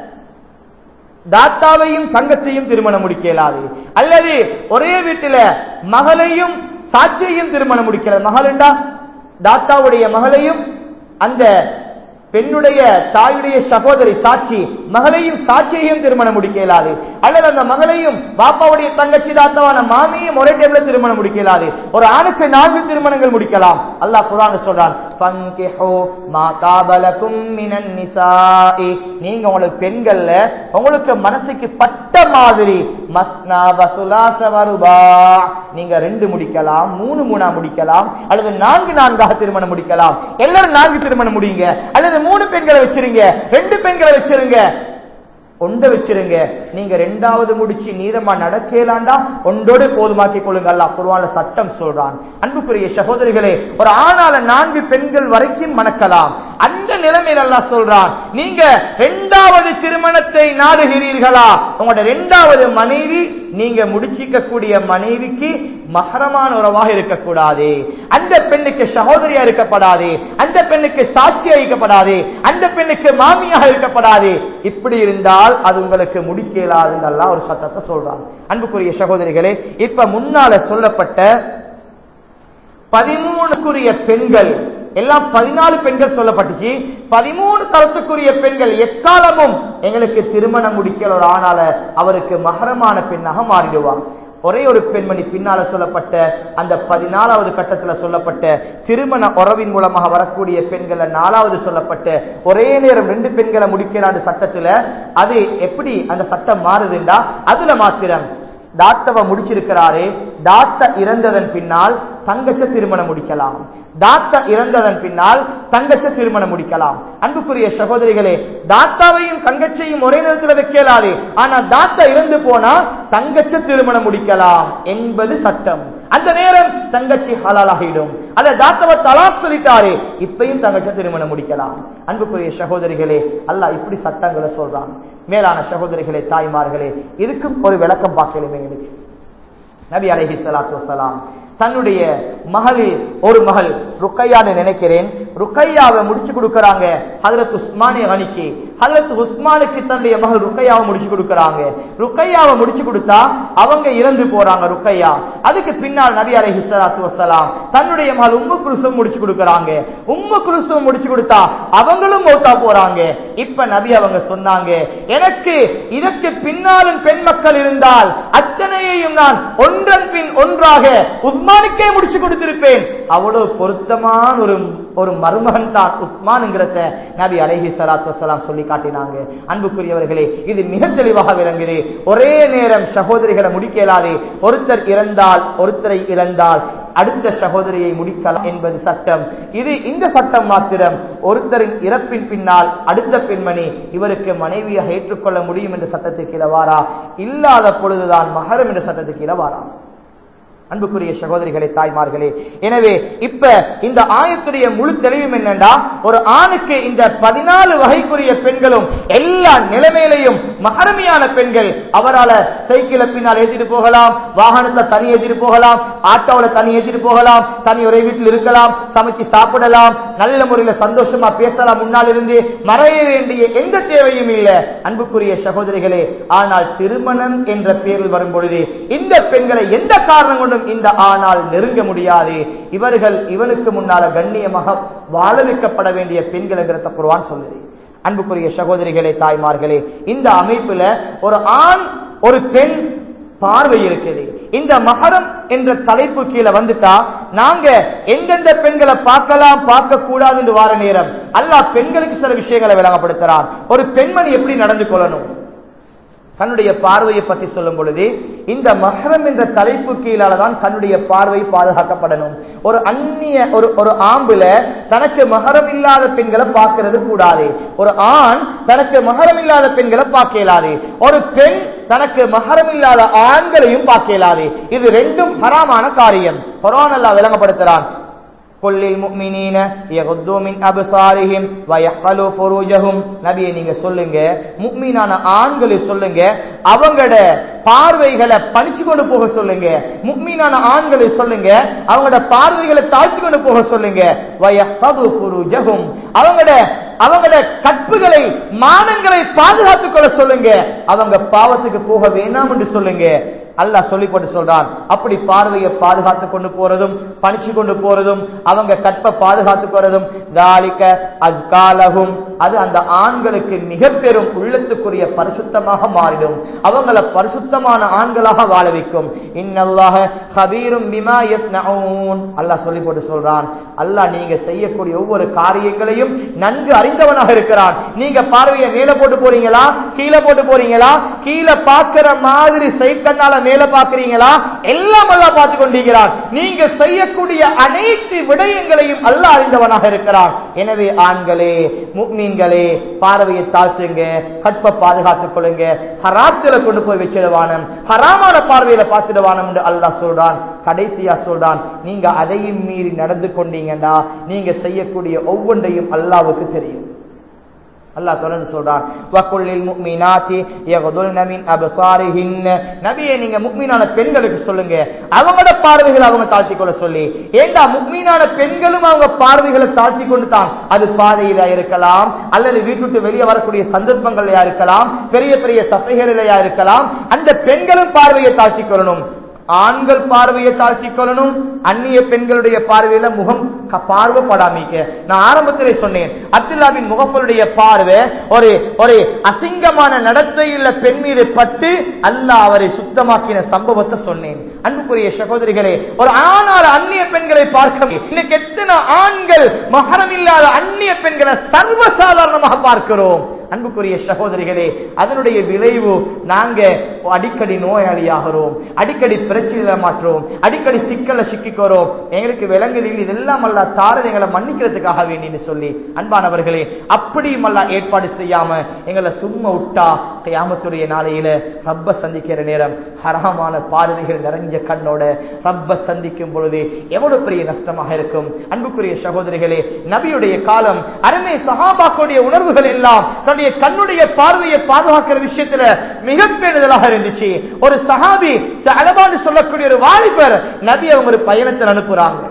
தாத்தாவையும் தங்கச்சையும் திருமணம் முடிக்க இயலாது அல்லது ஒரே வீட்டில மகளையும் சாட்சியையும் திருமணம் முடிக்கிறது மகள்ண்டா தாத்தாவுடைய மகளையும் அந்த பெண்ணுடைய தாயுடைய சகோதரி சாட்சி மகளையும் சாட்சியையும் திருமணம் முடிக்க இயலாது அல்லது அந்த மகளையும் பாப்பாவுடைய தங்கச்சி தாத்தவான மாமியும் ஒரே டைம்ல திருமணம் முடிக்க இயலாது ஒரு ஆணுக்கு நான்கு திருமணங்கள் முடிக்கலாம் அல்லாஹ் குரான் சொல்றான் "ஃபன்கிஹு மா தாபலகும் மினன் நிசாஇ." நீங்க உங்களுக்கு பெண்கள்ல உங்களுக்கு மனசுக்கு பட்ட மாதிரி மஸ்னா வசுலாச வருபா நீங்க ரெண்டு முடிக்கலாம் மூணு மூணா முடிக்கலாம் அல்லது நான்கு நான்காக திருமணம் முடிக்கலாம் எல்லாரும் நான்கு திருமணம் முடியுங்க அல்லது மூணு பெண்களை வச்சிருங்க ரெண்டு பெண்களை வச்சிருங்க ஒண்ட வச்சிருங்க நீங்க ரெண்டாவது முடிச்சு நீதமா நடக்கலாண்டா ஒன்றோடு போதுமாக்கிக் கொள்ளுங்க அல்லாஹ் குர்ஆன்ல சட்டம் சொல்றான் அன்புக்குரிய சகோதரிகளே ஒரு ஆணால நான்கு பெண்கள் வரைக்கும் மணக்கலாம் அந்த நிலைமையில் அல்லாஹ் சொல்றான் நீங்க ரெண்டாவது திருமணத்தை நாடுகிறீர்களா உங்களோட ரெண்டாவது மனைவி நீங்க முடிச்சிக்க கூடிய மனைவிக்கு மகரமான உறவாக இருக்கக்கூடாது அந்த பெண்ணுக்கு சகோதரியா இருக்கப்படாது அந்த பெண்ணுக்கு சாட்சியா இருக்கப்படாது அந்த பெண்ணுக்கு மாமியாக இருக்கப்படாது இப்படி இருந்தால் அது உங்களுக்கு முடிக்க இயலாதுன்னு அல்லாஹ் ஒரு சட்டத்தை சொல்றான் அன்புக்குரிய சகோதரிகளே இப்ப முன்னால சொல்லப்பட்ட பதிமூணுக்குரிய பெண்கள் எல்லாம் பதினாலு பெண்கள் சொல்லப்பட்டுச்சு பதிமூணு தரத்துக்குரிய பெண்கள் எக்காலமும் எங்களுக்கு திருமணம் முடிக்கல ஒரு ஆணால அவருக்கு மகரமான பெண்ணாக மாறிடுவாங்க ஒரே ஒரு பெண்மணி பின்னால சொல்லப்பட்ட அந்த பதினாலாவது கட்டத்துல சொல்லப்பட்ட திருமண உறவின் மூலமாக வரக்கூடிய பெண்களை நாலாவது சொல்லப்பட்ட ஒரே நேரம் ரெண்டு பெண்களை முடிக்கிறாண்டு சட்டத்துல அது எப்படி அந்த சட்டம் மாறுதுண்டா அதுல மாத்திரம் டாக்டவ முடிச்சிருக்கிறாரு டாக்டர் இறந்ததன் பின்னால் தங்கச்ச திருமணம் முடிக்கலாம் டாக்டர் இறந்ததன் பின்னால் தங்கச்ச திருமணம் முடிக்கலாம் அன்புக்குரிய சகோதரிகளே தாத்தாவையும் தங்கச்சையும் ஒரே நேரத்தில் வைக்கலாது ஆனா தாத்தா இறந்து போனா தங்கச்ச திருமணம் முடிக்கலாம் என்பது சட்டம் அந்த நேரம் தங்கச்சி ஹலாலாகிடும் அல்ல தாத்தவ தலாக் சொல்லிட்டாரு இப்பயும் தங்கச்ச திருமணம் முடிக்கலாம் அன்புக்குரிய சகோதரிகளே அல்லாஹ் இப்படி சட்டங்களை சொல்றான் மேலான சகோதரிகளே தாய்மார்களே இதுக்கும் ஒரு விளக்கம் பார்க்கலுமே எங்களுக்கு நபி அலைஹி ஸலாத்து வஸலாம் தன்னுடைய மகளிர் ஒரு மகள் ருக்கையான்னு நினைக்கிறேன் ருக்கையாவை முடிச்சு கொடுக்கறாங்க ஹதரத் உஸ்மானே கணிக்கு ஹதரத் உஸ்மானுக்கு தன்னுடைய மகள் ருக்கையாவை முடிச்சு கொடுக்கறாங்க ருக்கையாவை முடிச்சு கொடுத்தா அவங்க இறந்து போறாங்க ருக்கையா அதுக்கு பின்னால் நபி அலைஹி ஸலாத்து வஸலாம் தன்னுடைய மகள் உம்மு குல்சும் முடிச்சு கொடுக்கறாங்க உம்மு குல்சும் முடிச்சு கொடுத்தா அவங்களும் மௌத்தா போறாங்க இப்ப நபி அவங்க சொன்னாங்க எனக்கு இதற்கு பின்னாலும் பெண் மக்கள் இருந்தால் அத்தனையையும் நான் ஒன்றன் பின் ஒன்றாக உஸ்மானுக்கே முடிச்சு கொடுத்திருப்பேன் அவ்வளவு பொருத்தமான ஒரு ஒரு மருமகன் தான் உஸ்மான்ங்கிறத நபி அலைஹி ஸலாத்து வஸலாம் சொல்லி காட்டினாங்க அன்புக்குரியவர்களே இது மிக தெளிவாக விளங்குது ஒரே நேரம் சகோதரிகளை முடிக்க இயலாது ஒருத்தர் இறந்தால் ஒருத்தரை இழந்தால் அடுத்த சகோதரியை முடிக்கலாம் என்பது சட்டம் இது இந்த சட்டம் மாத்திரம் ஒருத்தரின் இறப்பின் பின்னால் அடுத்த பெண்மணி இவருக்கு மனைவியாக ஏற்றுக்கொள்ள முடியும் என்ற சட்டத்துக்கு இலவாரா இல்லாத பொழுதுதான் மகரம் என்ற சட்டத்துக்கு இலவாரா அன்புக்குரிய சகோதரிகளே தாய்மார்களே எனவே இப்ப இந்த ஆயத்துடைய முழு தெளிவும் என்னண்டா ஒரு ஆணுக்கு இந்த பதினாலு வகைக்குரிய பெண்களும் எல்லா நிலைமையிலையும் மகரமியான பெண்கள் அவரால சைக்கிளை பின்னால் ஏற்றிட்டு போகலாம் வாகனத்தை தனி ஏற்றிட்டு போகலாம் ஆட்டோவில் தனி ஏற்றிட்டு போகலாம் தனி ஒரே வீட்டில் இருக்கலாம் சமைச்சு சாப்பிடலாம் நல்ல முறையில சந்தோஷமா பேசலாம் முன்னால் இருந்து மறைய வேண்டிய எந்த தேவையும் இல்லை அன்புக்குரிய சகோதரிகளே ஆனால் திருமணம் என்ற பேரில் வரும் பொழுது இந்த பெண்களை எந்த காரணம் கொண்டும் இந்த ஆணால் நெருங்க முடியாது இவர்கள் இவனுக்கு முன்னால கண்ணியமாக வாழ வைக்கப்பட வேண்டிய பெண்கள் என்கிற குர்ஆன் சொல்லுது அன்புக்குரிய சகோதரிகளே தாய்மார்களே இந்த அமைப்புல ஒரு ஆண் ஒரு பெண் பார்வை இருக்குது இந்த மகரம் என்ற தலைப்பு கீழே வந்துட்டா நாங்க எந்தெந்த பெண்களை பார்க்கலாம் பார்க்க கூடாது என்று வார நேரம் அல்லாஹ் பெண்களுக்கு சில விஷயங்களை விளங்கப்படுத்துறான் ஒரு பெண்மணி எப்படி நடந்து கொள்ளணும் கண்ணுடைய பார்வையை பற்றி சொல்லும் பொழுது இந்த மஹரம் என்ற தலைப்பு கீழால தான் கண்ணுடைய பார்வை பாதுகாக்கப்படணும் ஒரு அந்நிய ஒரு ஒரு ஆம்புல தனக்கு மகரம் இல்லாத பெண்களை பார்க்கிறது கூடாது ஒரு ஆண் தனக்கு மகரம் இல்லாத பெண்களை பார்க்க இயலாது ஒரு பெண் தனக்கு மகரம் இல்லாத ஆண்களையும் பார்க்க இயலாது இது ரெண்டும் ஹராமான காரியம் குரான் அல்லாஹ் விளங்கப்படுத்துறான் قل للمؤمنين يغضوا من ابصارهم ويحفظوا فروجهم நபியே நீங்க சொல்லுங்க முக்மீனான ஆண்களை சொல்லுங்க அவங்களோட பார்வைகளை பணிச்சு கொண்டு போக சொல்லுங்க முக்மீனான ஆண்களை சொல்லுங்க அவங்களோட பார்வைகளை தாழ்த்தி கொண்டு போக சொல்லுங்க வயஹது ஃபுருஜஹும் அவங்களோட அவங்களோட கற்புகளை மானங்களை பாதுகாத்துக் கொள்ள சொல்லுங்க அவங்க பாவத்துக்கு போக வேண்டாம் என்று சொல்லுங்க அல்லாஹ் சொல்லி போட்டு சொல்றான் அப்படி பார்வையை பாதுகாத்து கொண்டு போறதும் பணிச்சு கொண்டு போறதும் அவங்க கற்ப பாதுகாத்து போறதும் தாலிக்க அஸ்காலகும் அது அந்த ஆண்களுக்கு மிக பெரும் உள்ளத்துக்குரிய பரிசுத்தமாக மாறிடும் அவங்கள பரிசுத்தமான ஆண்களாக வாழ வைக்கும் இன்னல்லாஹ ஹபீரும் பிமா யஸ்னஊன் அல்லாஹ் சொல்லி போட்டு சொல்றான் அல்லாஹ் நீங்க செய்யக்கூடிய ஒவ்வொரு காரியங்களையும் நன்கு அறிந்தவனாக இருக்கிறான் நீங்க பார்வையை மேல போட்டு போறீங்களா கீழே போட்டு போறீங்களா கீழே பார்க்கிற மாதிரி சைக்கண்ணால மேல பாக்குறீங்களா எல்லாம் அல்லாஹ் பார்த்து கொண்டிருக்கிறான் நீங்க செய்யக்கூடிய அனைத்து விடயங்களையும் அல்லாஹ் அறிந்தவனாக இருக்கிறான் எனவே ஆண்களே முக்மீன்களே பார்வையை தாழ்த்துங்க கற்ப பாதுகாத்துக் கொள்ளுங்க ஹராத்துல கொண்டு போய் வச்சிடுவானம் ஹராமான பார்வையில பார்த்துடுவானம் என்று அல்லாஹ் சொல்றான் கடைசியா சொல்றான் நீங்க அதையும் மீறி நடந்து கொண்டீங்கன்னா நீங்க செய்யக்கூடிய ஒவ்வொன்றையும் அல்லாவுக்கு தெரியும் அல்லாஹ் தொடர்ந்து சொல்றான் வக்குல்லில் முக்மினாத்தி யகுதுல்ன மின் அப்சாரிஹின் நபியே நீங்க முக்மீனான பெண்களுக்கு சொல்லுங்க அவங்களோட பார்வைகளை அவங்க தாழ்த்தி கொள்ள சொல்லி ஏண்டா முக்மீனான பெண்களும் அவங்க பார்வைகளை தாழ்த்தி கொண்டு தான் அது பாதையில இருக்கலாம் அல்லது வீட்டுட்டு வெளியே வரக்கூடிய சந்தர்ப்பங்களையா இருக்கலாம் பெரிய பெரிய சபைகளிலையா இருக்கலாம் அந்த பெண்களும் பார்வையை தாழ்த்தி கொள்ளணும் ஆண்கள் பார்வையை தாழ்த்திக் கொள்ளணும் அந்நிய பெண்களுடைய பார்வையில முகம் க- பார்வைப்படாமிக்க நான் ஆரம்பத்திலே சொன்னேன் அப்துல்லாவின் முகப்பருடைய பார்வை ஒரு ஒரு அசிங்கமான நடத்தையுள்ள பெண் மீது பட்டு அல்லாஹ் அவரை சுத்தமாக்கின சம்பவத்தை சொன்னேன் அன்புக்குரிய சகோதரிகளே ஒரு ஆணால அந்நிய பெண்களை பார்க்க இன்னைக்கு எத்தனை ஆண்கள் மகரம் இல்லாத அந்நிய பெண்களை சர்வசாதாரணமாக பார்க்கிறோம் அன்புக்குரிய சகோதரிகளே அதனுடைய விளைவு நாங்க அடிக்கடி நோயாளியாகிறோம் அடிக்கடி பிரச்சனையில மாற்றோம் அடிக்கடி சிக்கல்ல சிக்கிக்கிறோம் எங்களுக்கு விளங்குது இதெல்லாம் அல்ல தாரன் எங்களை மன்னிக்கிறதுக்காக வேண்டின்னு சொல்லி அன்பானவர்களே அப்படியும் அல்ல ஏற்பாடு செய்யாம எங்களை சும்மா விட்டா கியாமத்துடைய நாளையில ரப்ப சந்திக்கிற நேரம் ஹராமான பார்வைகள் நிறைஞ்ச கண்ணோட ரப்ப சந்திக்கும் பொழுது எவ்வளவு பெரிய நஷ்டமாக இருக்கும் அன்புக்குரிய சகோதரிகளே நபியுடைய காலம் அருமை சகாபாக்களுடைய உணர்வுகள் எல்லாம் தன்னுடைய கண்ணுடைய பார்வையை பாதுகாக்கிற விஷயத்துல மிக பேணுதலாக இருந்துச்சு ஒரு சஹாபி அலபான்னு சொல்லக்கூடிய ஒரு வாலிபர் நபி அவங்க ஒரு பயணத்தில் அனுப்புறாங்க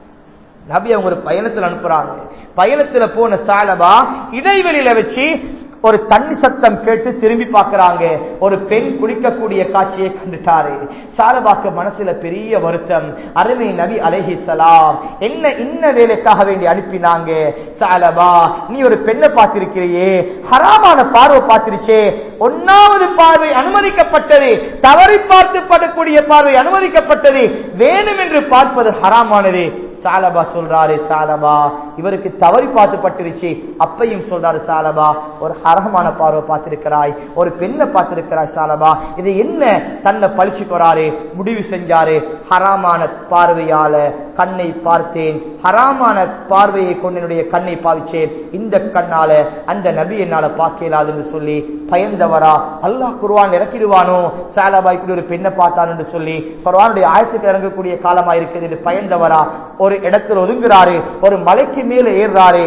நபி அவங்க ஒரு பயணத்தில் அனுப்புறாங்க பயணத்துல போன சாலபா இடைவெளியில வச்சு ஒரு தண்ணி சத்தம் கேட்டு திரும்பி பார்க்கறாங்க ஒரு பெண் குளிக்கக்கூடிய காட்சியை கண்டுட்டாரு சாலபாக்கு மனசுல பெரிய வருத்தம் அருமை நபி அலைஹி சலாம் என்ன இன்ன வேலைக்காக வேண்டி அனுப்பினாங்க சாலபா நீ ஒரு பெண்ணை பார்த்திருக்கிறியே ஹராமான பார்வை பார்த்திருச்சே ஒன்னாவது பார்வை அனுமதிக்கப்பட்டது தவறி பார்த்து படக்கூடிய பார்வை அனுமதிக்கப்பட்டது வேணும் என்று பார்ப்பது ஹராமானது சாலபா சொல்றாரு சாலபா இவருக்கு தவறி பார்த்து பட்டுருச்சு அப்பையும் சொல்றாரு சாலபா ஒரு ஹரமான பார்வை பார்த்திருக்கிறாய் ஒரு பெண்ணை பார்த்திருக்கிறாய் சாலபா இது என்ன தன்னை பழிச்சுக்கிறாரு முடிவு செஞ்சாரு ஹராமான பார்வையால கண்ணை பார்த்தேன் ஹராமான பார்வையை கொண்டு என்னுடைய கண்ணை பாவிச்சேன் இந்த கண்ணால அந்த நபி என்னால பார்க்க இயலாதுன்னு சொல்லி பயந்தவரா அல்லாஹ் குர்வான் இறக்கிடுவானோ சாலபா இப்படி ஒரு பெண்ணை பார்த்தான் என்று சொல்லி குர்வானுடைய ஆயத்துக்கு இறங்கக்கூடிய காலமா இருக்குது என்று பயந்தவரா ஒரு இடத்துல ஒதுங்குறாரு ஒரு மலைக்கு மேல ஏறுறாரு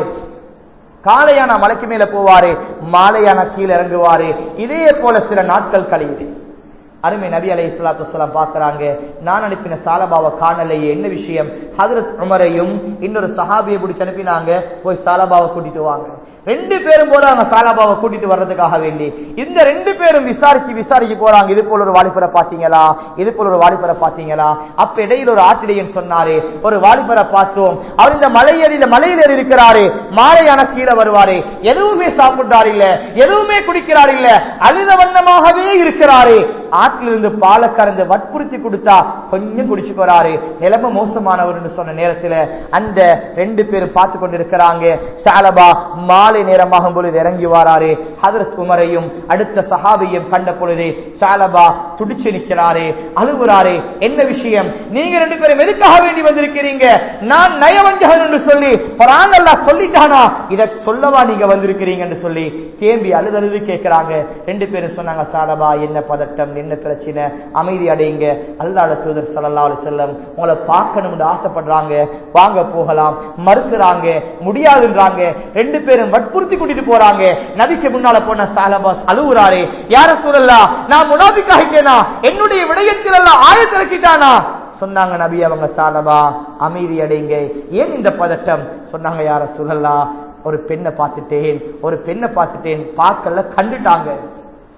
காலையான மலைக்கு மேல போவாரு மாலையான கீழே இறங்குவாரு இதே போல சில நாட்கள் கழியுது அருமை நபி அலை இஸ்லாத்து வலாம் பாக்குறாங்க நான் அனுப்பின சாலபாவை காணலையே என்ன விஷயம் ஹதரத் உமரையும் இன்னொரு சஹாபியை பிடிச்சு அனுப்பினாங்க போய் சாலபாவை கூட்டிட்டு வாங்க ரெண்டு பேரும் போறாங்க சாலபாவை கூட்டிட்டு வர்றதுக்காக வேண்டி இந்த ரெண்டு பேரும் விசாரிச்சு விசாரிச்சு போறாங்க இது போல ஒரு வாலிபரை பாத்தீங்களா இது போல ஒரு வாலிபரை பாத்தீங்களா அப்ப இடையில ஒரு ஆட்டிடையன் சொன்னாரு ஒரு வாலிபரை பார்த்தோம் அவர் இந்த மலையடியில மலையில இருக்கிறாரு மாலையான கீழே வருவாரு எதுவுமே சாப்பிட்டார் இல்ல எதுவுமே குடிக்கிறார் இல்ல அழுத வண்ணமாகவே இருக்கிறாரு ஆற்றிலிருந்து பாலை கறந்து வற்புறுத்தி கொடுத்தா கொஞ்சம் குடிச்சு போறாரு நிலைமை மோசமானவர் சொன்ன நேரத்துல அந்த ரெண்டு பேரும் பார்த்து கொண்டிருக்கிறாங்க சாலபா மாலை நேரமாகும் பொழுது இறங்கி வாராரு ஹதரத் உமரையும் அடுத்த சஹாபியும் கண்ட பொழுது சாலபா துடிச்சு நிற்கிறாரு அழுகுறாரு என்ன விஷயம் நீங்க ரெண்டு பேரும் எதுக்காக வேண்டி வந்திருக்கிறீங்க நான் நயவஞ்சகன் என்று சொல்லி குரான் அல்லாஹ் சொல்லிட்டானா இத சொல்லவா நீங்க வந்திருக்கிறீங்க என்று சொல்லி தேம்பி அழுதழுது கேட்கிறாங்க ரெண்டு பேரும் சொன்னாங்க சாலபா என்ன பதட்டம் என்ன பிரச்சனை அமைதி அடையுங்க அல்லாஹ் தூதர் ஸல்லல்லாஹு அலைஹி வஸல்லம் உங்களை பார்க்கணும்னு ஆசைப்படுறாங்க வாங்க போகலாம் மறுக்கிறாங்க முடியாதுன்றாங்க ரெண்டு பேரும் வற்புறுத்தி கூட்டிட்டு போறாங்க நபிக்கு முன்னால போன சாலபாஸ் அழுவுறாரு யார சொல்லலாம் நான் முனாபிக்காகிட்டேனா என்னுடைய விடயத்தில் எல்லாம் ஆயத்திறக்கிட்டானா சொன்னாங்க நபி அவங்க சாலபா அமைதி அடைங்க ஏன் இந்த பதட்டம் சொன்னாங்க யார சொல்லலாம் ஒரு பெண்ணை பார்த்துட்டேன் ஒரு பெண்ணை பார்த்துட்டேன் பார்க்கல கண்டுட்டாங்க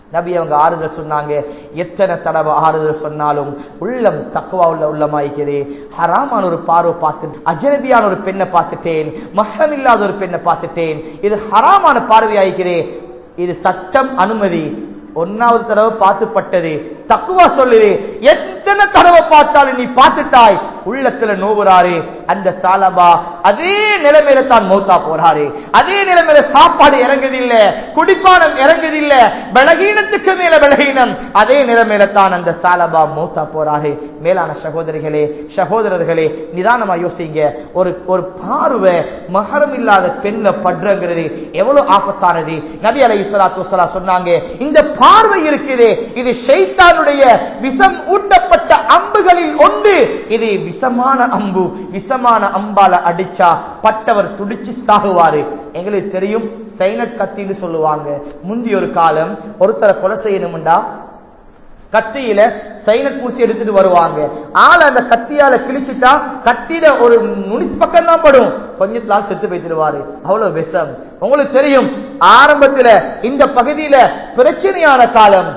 நபி அவங்க ஆறுதல் சொன்னாங்க எத்தனை தடவை ஆறுதல் சொன்னாலும் உள்ளம் தக்குவா உள்ள உள்ளமாய்க்கிறே ஹராமான ஒரு பார்வை பார்த்து அஜனபியான ஒரு பெண்ணை பார்த்துட்டேன் மஹம் இல்லாத ஒரு பெண்ணை பார்த்துட்டேன் இது ஹராமான பார்வை ஆயிக்கிறே இது சட்டம் அனுமதி ஒன்னாவது தடவை பார்த்துப்பட்டது தக்குவா சொல்லுது எத்தனை தடவை பார்த்தாலும் நீ பார்த்துட்டாய் உள்ளத்துல நோவுறாரு அந்த சாலபா அதே நிலைமையில தான் மௌத்தா போறாரு அதே நிலைமையில சாப்பாடு இறங்குதில்ல குடிப்பானம் இறங்குதில்ல பலகீனத்துக்கு மேல பலகீனம் அதே நிலைமையில தான் அந்த சாலபா மௌத்தா போறாரு மேலான சகோதரிகளே சகோதரர்களே நிதானமா யோசிங்க ஒரு ஒரு பார்வை மகரம் இல்லாத பெண்ணை படுறங்கிறது எவ்வளவு ஆபத்தானது நபி அலை இஸ்லாத்து வஸ்ஸலாம் சொன்னாங்க இந்த பார்வை இருக்குது இது ஷைத்தானுடைய விஷம் ஊட்டப்பட்ட அம்புகளில் ஒன்று இது விஷமான அம்பு விஷமான அம்பால அடிச்சா பட்டவர் துடிச்சு சாகுவாரு எங்களுக்கு தெரியும் சைனட் கத்தின்னு சொல்லுவாங்க முந்தி ஒரு காலம் ஒருத்தரை கொலை செய்யணும்டா கத்தியில சைனட் பூசி எடுத்துட்டு வருவாங்க ஆள் அந்த கத்தியால கிழிச்சிட்டா கத்தியில ஒரு நுனி பக்கம் தான் படும் கொஞ்சத்துல செத்து போய்த்திடுவாரு அவ்வளவு விஷம் உங்களுக்கு தெரியும் ஆரம்பத்துல இந்த பகுதியில பிரச்சனையான காலம்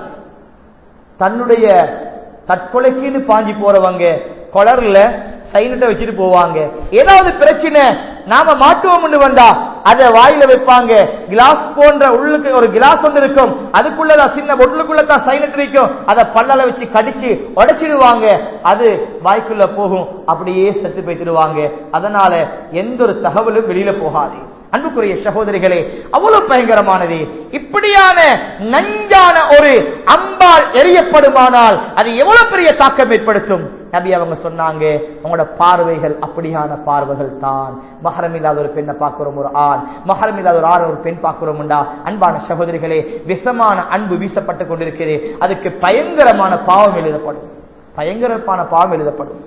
தன்னுடைய தற்கொலைக்குன்னு பாஞ்சி போறவங்க கொளர்ல சைனட்டை வச்சுட்டு போவாங்க ஏதாவது பிரச்சனை நாம மாட்டுவோம்னு வந்தா அதை வாயில வைப்பாங்க கிளாஸ் போன்ற உள்ளுக்கு ஒரு கிளாஸ் ஒன்று இருக்கும் அதுக்குள்ளதான் சின்ன பொருளுக்குள்ளதான் சைனட் இருக்கும் அதை பல்லால வச்சு கடிச்சு உடைச்சிடுவாங்க அது வாய்க்குள்ள போகும் அப்படியே செத்து போய்த்திடுவாங்க அதனால எந்த ஒரு தகவலும் வெளியில போகாது அன்புக்குரிய சகோதரிகளே அவ்வளவு பயங்கரமானது இப்படியான நஞ்சான ஒரு அம்பால் எரியப்படுமானால் அது எவ்வளவு பெரிய தாக்கம் ஏற்படுத்தும் நபி அவங்க சொன்னாங்க உங்களோட பார்வைகள் அப்படியான பார்வைகள் தான் மகரம் இல்லாத ஒரு பெண்ணை பார்க்கிறோம் ஒரு ஆண் மகரம் இல்லாத ஒரு ஆண் ஒரு பெண் பார்க்கிறோம்டா அன்பான சகோதரிகளே விஷமான அன்பு வீசப்பட்டு கொண்டிருக்கிறது அதுக்கு பயங்கரமான பாவம் எழுதப்படும் பயங்கரமான பாவம் எழுதப்படும்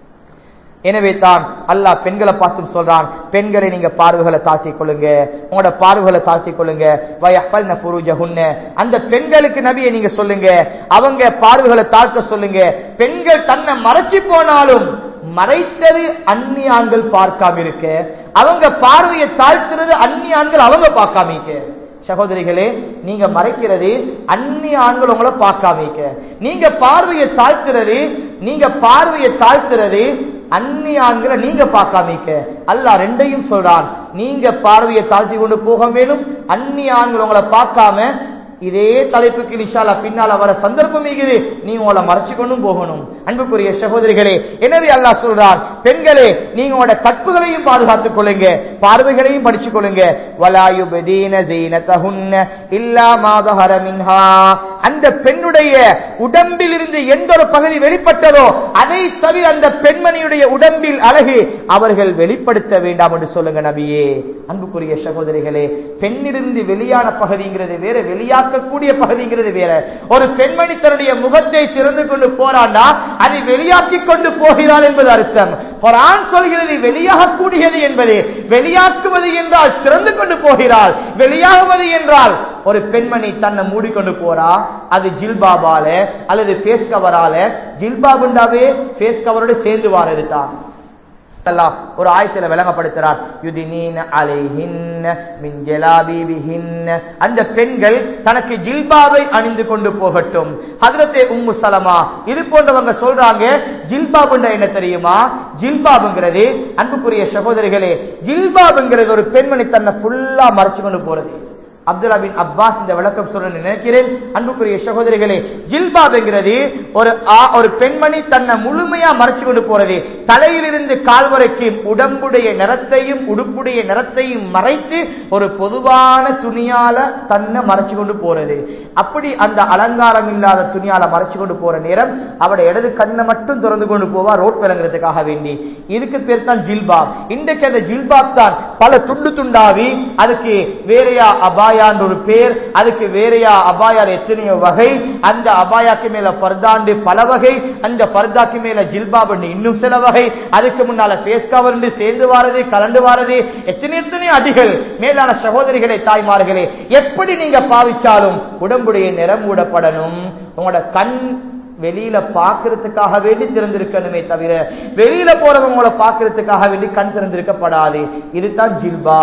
எனவே தான் அல்லாஹ் பெண்களை பார்த்தும் சொல்றான் பெண்களை நீங்க பார்வைகளை தாழ்த்திக் கொள்ளுங்க உங்களோட பார்வைகளை தாழ்த்திக் கொள்ளுங்க வயப்பல்ன புருஜகுன்ன அந்த பெண்களுக்கு நபியை நீங்க சொல்லுங்க அவங்க பார்வைகளை தாழ்த்த சொல்லுங்க பெண்கள் தன்னை மறைச்சு போனாலும் மறைத்தது அந்நிய ஆண்கள் பார்க்காம இருக்க அவங்க பார்வையை தாழ்த்துறது அந்நிய ஆண்கள் அவங்க பார்க்காம இருக்க சகோதரிகளே நீங்க மறைக்கிறது அந்நிய ஆண்கள் உங்களை பார்க்காம நீங்க பார்வையை தாழ்த்துறது நீங்க பார்வையை தாழ்த்துறது அந்நிய ஆண்களை நீங்க பார்க்காமிக்க அல்ல ரெண்டையும் சொல்றான் நீங்க பார்வையை தாழ்த்தி கொண்டு போக வேணும் அந்நிய ஆண்கள் உங்களை பார்க்காம இதே தலைப்புக்கு நிஷாலா பின்னால வர சந்தர்ப்பம் இருக்குது நீ உங்களை மறைச்சு கொண்டும் போகணும் அன்புக்குரிய சகோதரிகளே எனவே அல்லாஹ் சொல்றான் பெண்களே நீங்க உங்களோட கற்புகளையும் பாதுகாத்துக் கொள்ளுங்க பார்வைகளையும் படிச்சுக் கொள்ளுங்க வலாயுபதீன ஜீனதஹுன்ன இல்லா மாதஹர மின்ஹா அந்த பெண்ணுடைய உடம்பில் இருந்து எந்த ஒரு பகுதி வெளிப்பட்டதோ அதை தவிர அந்த பெண்மணியுடைய உடம்பில் அழகு அவர்கள் வெளிப்படுத்த வேண்டாம் என்று சொல்லுங்க நபியே அன்புக்குரிய சகோதரிகளே பெண்ணிலிருந்து வெளியான பகுதிங்கிறது வேற வெளியாக்கக்கூடிய பகுதிங்கிறது வேற ஒரு பெண்மணி தன்னுடைய முகத்தை திறந்து கொண்டு போறாண்டா அதை வெளியாக்கி கொண்டு போகிறாள் என்பது அர்த்தம் குரான் சொல்கிறது வெளியாகக்கூடியது என்பது வெளியாக்குவது என்றால் திறந்து கொண்டு போகிறாள் வெளியாகுவது என்றால் ஒரு பெண்மணி தன்னை மூடிக்கொண்டு போறா அது ஜில்பாபால அல்லது பேஸ் கவரால ஜில்பாபுண்டாவே பேஸ் கவரோட சேர்ந்து வாரது தான் அல்லாஹ் ஒரு ஆயத்துல விளங்கப்படுத்துறார் யுதினீன அலைஹின்ன மின் ஜலாபீபிஹின்ன அந்த பெண்கள் தனக்கு ஜில்பாவை அணிந்து கொண்டு போகட்டும் ஹதரத்தே உம்மு சலமா இது போன்றவங்க சொல்றாங்க ஜில்பாபுண்டா என்ன தெரியுமா ஜில்பாபுங்கிறது அன்புக்குரிய சகோதரிகளே ஜில்பாபுங்கிறது ஒரு பெண்மணி தன்னை ஃபுல்லா மறைச்சு கொண்டு போறது அப்துல்லா பின் அப்பாஸ் இந்த விளக்கம் சொல்ல நினைக்கிறேன் அன்புக்குரிய சகோதரிகளே ஜில்பாப் என்கிறது ஒரு ஆ- ஒரு பெண்மணி தன்னை முழுமையா மறைச்சு கொண்டு போறது தலையிலிருந்து கால் வரைக்கும் உடம்புடைய நிறத்தையும் உடுப்புடைய நிறத்தையும் மறைத்து ஒரு பொதுவான துணியால தன்னை மறைச்சு கொண்டு போறது அப்படி அந்த அலங்காரம் இல்லாத துணியால மறைச்சு கொண்டு போற நேரம் அவட இடது கண்ணை மட்டும் திறந்து கொண்டு போவா ரோட் விளங்குறதுக்காக வேண்டி இதுக்கு பேர் தான் ஜில்பாப் இன்றைக்கு அந்த ஜில்பாப் தான் பல துண்டு துண்டாவி அதுக்கு வேறையா அபாயான்ற ஒரு பேர் அதுக்கு வேறையா அபாயார் எத்தனையோ வகை அந்த அபாயாக்கு மேல பர்தாண்டு பல வகை அந்த பர்தாக்கு மேல ஜில்பாப் இன்னும் சில வகை அதுக்கு முன்னால பேஸ் கவர் சேர்ந்து வாரது கலந்து வாரது எத்தனை எத்தனை அடிகள் மேலான சகோதரிகளே தாய்மார்களே எப்படி நீங்க பாவிச்சாலும் உடம்புடைய நிறம் மூடப்படணும் உங்களோட கண் வெளியில பாக்குறதுக்காக வேண்டி திறந்திருக்கணுமே தவிர வெளியில போறவங்க உங்களை பாக்குறதுக்காக வேண்டி கண் திறந்திருக்கப்படாது இதுதான் ஜில்பாப்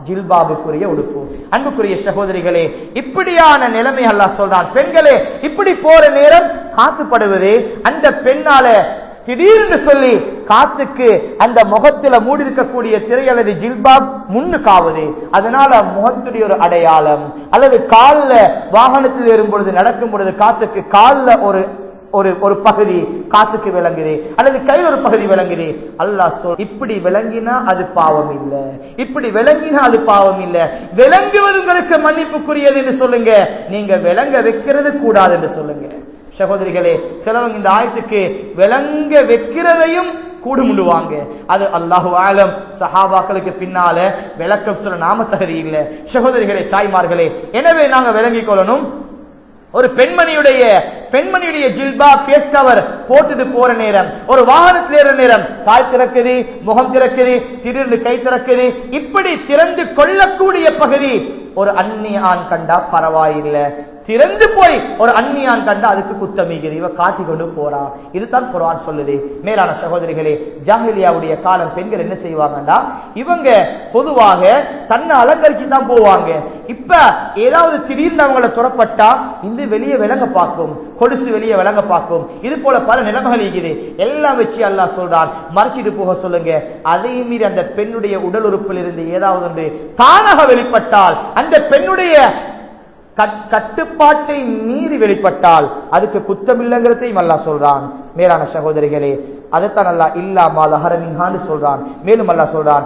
ஜில்பாபுக்குரிய உடுப்பு அன்புக்குரிய சகோதரிகளே இப்படியான நிலைமை அல்லாஹ் சொல்றான் பெண்களே இப்படி போற நேரம் காத்துப்படுவது அந்த பெண்ணால திடீர்னு சொல்லி காத்துக்கு அந்த முகத்துல மூடி இருக்கக்கூடிய திரை அல்லது ஜில்பாப் முன்னுக்காவது அதனால முகத்துடைய ஒரு அடையாளம் அல்லது கால்ல வாகனத்தில் ஏறும் பொழுது நடக்கும் பொழுது காத்துக்கு கால்ல ஒரு ஒரு ஒரு பகுதி காத்துக்கு விளங்குது அல்லது கையில் ஒரு பகுதி விளங்குது அல்லாஹ் சொல் இப்படி விளங்கினா அது பாவம் இல்ல இப்படி விளங்கினா அது பாவம் இல்ல விளங்குவது உங்களுக்கு மன்னிப்புக்குரியது என்று சொல்லுங்க நீங்க விளங்க வைக்கிறது கூடாது என்று சொல்லுங்க சகோதரிகளே சிலவங்க இந்த ஆயத்துக்கு விளங்க வைக்கிறதையும் கூடுமுடுவாங்க அது அல்லாஹு ஆலம் சஹாபாக்களுக்கு பின்னால விளக்கம் சொல்ல நாம தகுதி இல்லை சகோதரிகளே தாய்மார்களே எனவே நாங்க விளங்கிக் கொள்ளணும் ஒரு பெண்மணியுடைய பெண்மணியுடைய ஜில்பா பேஸ்கவர் போட்டுட்டு போற நேரம் ஒரு வாகனத்தில் ஏற நேரம் கால் திறக்குது முகம் திறக்குது திடீர்னு கை திறக்குது இப்படி திறந்து கொள்ளக்கூடிய பகுதி ஒரு அந்நிய ஆண் கண்டா பரவாயில்லை திறந்து போய் ஒரு அந்நியான் கண்டா அதுக்கு குத்தமிகுது இவ காட்டி கொண்டு போறா இதுதான் குரான் சொல்லுது மேலான சகோதரிகளே ஜாஹிலியாவுடைய காலம் பெண்கள் என்ன செய்வாங்கடா இவங்க பொதுவாக தன்னை அலங்கரிச்சு தான் போவாங்க இப்ப ஏதாவது திடீர்னு அவங்கள துறப்பட்டா இந்த வெளியே விளங்க பார்க்கும் கொடுசு வெளியே விளங்க பார்க்கும் இது போல பல நிலைமைகள் இருக்குது எல்லாம் வச்சு அல்லாஹ் சொல்றான் மறைச்சிட்டு போக சொல்லுங்க அதையும் மீறி அந்த பெண்ணுடைய உடல் உறுப்பில் இருந்து ஏதாவது ஒன்று தானாக வெளிப்பட்டால் அந்த பெண்ணுடைய கட்டுப்பாட்டை மீறி வெளிப்பட்டால் அதுக்கு குத்தமில்லைங்கிறதையும் அல்லா சொல்றான் மேலான சகோதரிகளே அதைத்தான் அல்லா இல்லா மாலஹரமின்ஹான்னு சொல்றான் மேலும் அல்லா சொல்றான்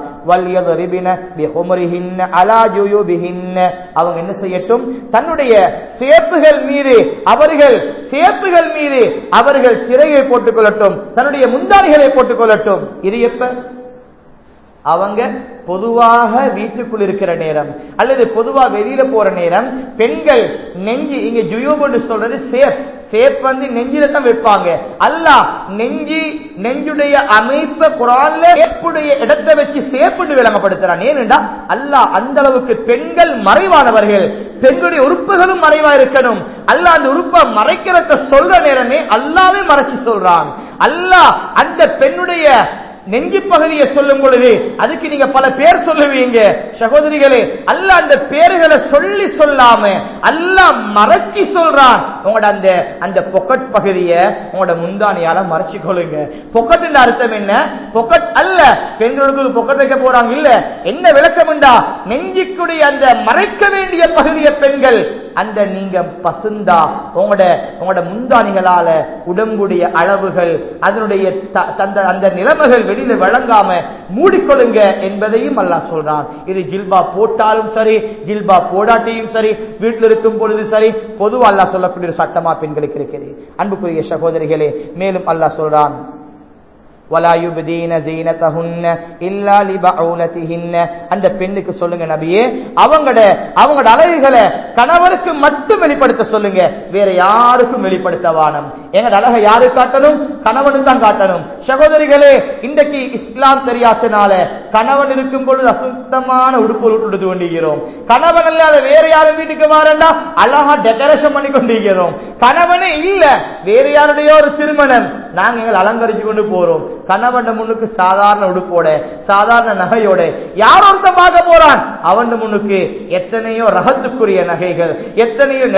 அவங்க என்ன செய்யட்டும் தன்னுடைய சேப்புகள் மீது அவர்கள் சேப்புகள் மீது அவர்கள் திரையை போட்டுக் கொள்ளட்டும் தன்னுடைய முந்தானிகளை போட்டுக் கொள்ளட்டும் இது எப்ப அவங்க பொதுவாக வீட்டுக்குள் இருக்கிற நேரம் அல்லது பொதுவா வெளியில போற நேரம் பெண்கள் நெஞ்சு இங்க ஜுயோபு சொல்றது சேப் சேப் வந்து நெஞ்சில தான் வைப்பாங்க அல்ல நெஞ்சி நெஞ்சுடைய அமைப்ப குரான்ல சேப்புடைய இடத்தை வச்சு சேப்புன்னு விளங்கப்படுத்துறான் ஏனென்றா அல்லாஹ் அந்த அளவுக்கு பெண்கள் மறைவானவர்கள் பெண்களுடைய உறுப்புகளும் மறைவா இருக்கணும் அல்ல அந்த உறுப்பை மறைக்கிறத சொல்ற நேரமே அல்லாவே மறைச்சு சொல்றான் அல்லாஹ் அந்த பெண்ணுடைய நெஞ்சு பகுதியை சொல்லும் பொழுது அதுக்கு நீங்க பல பேர் சொல்லுவீங்க சகோதரிகளே அல்ல அந்த பேர்களை சொல்லி சொல்லாம அல்ல மறைச்சி சொல்றான் உங்களோட அந்த அந்த பொக்கட் பகுதியை உங்களோட முந்தானியால மறைச்சு கொள்ளுங்க பொக்கட் அர்த்தம் என்ன பொக்கட் அல்ல பெண்களுக்கு பொக்கட் வைக்க போறாங்க இல்ல என்ன விளக்கம் உண்டா நெஞ்சுக்குடைய அந்த மறைக்க வேண்டிய பகுதியை பெண்கள் அந்த நீங்க பசுந்தா உங்களோட உங்களோட முந்தானிகளால உடம்புடைய அளவுகள் அதனுடைய அந்த நிலைமைகள் வெளியில வழங்காம மூடிக்கொள்ளுங்க என்பதையும் அல்லா சொல்றான் இது ஜில்பா போட்டாலும் சரி ஜில்பா போடாட்டியும் சரி வீட்டில் இருக்கும் பொழுது சரி பொதுவா அல்லா சொல்லக்கூடிய ஒரு சட்டமா பெண்களுக்கு இருக்கிறது அன்புக்குரிய சகோதரிகளே மேலும் அல்லா சொல்றான் அந்த பெண்ணுக்கு சொல்லுங்க நபியே அவங்களோட அவங்களோட அழகுகளை கணவருக்கு மட்டும் வெளிப்படுத்த சொல்லுங்க வேற யாருக்கும் வெளிப்படுத்த வானம் எங்களோட அழகை யாரு காட்டணும் கணவனுக்கு தான் காட்டணும் சகோதரிகளே இன்றைக்கு இஸ்லாம் தெரியாதனால கணவன் இருக்கும் பொழுது அசுத்தமான உடுப்பு உடுத்து கொண்டிருக்கிறோம் கணவன் இல்லாத வேற யாரும் வீட்டுக்கு மாறண்டா அழகா டெக்கரேஷன் பண்ணி கொண்டிருக்கிறோம் கணவனே இல்ல வேற யாருடைய ஒரு திருமணம் நாங்க எங்களை அலங்கரிச்சு கொண்டு போறோம் கணவன் முன்னுக்கு சாதாரண உடுப்போட சாதாரண நகையோட யார் ஒருத்தன் பார்க்க போறான் அவன் முன்னுக்கு எத்தனையோ ரகத்துக்குரிய நகைகள் எத்தனையோ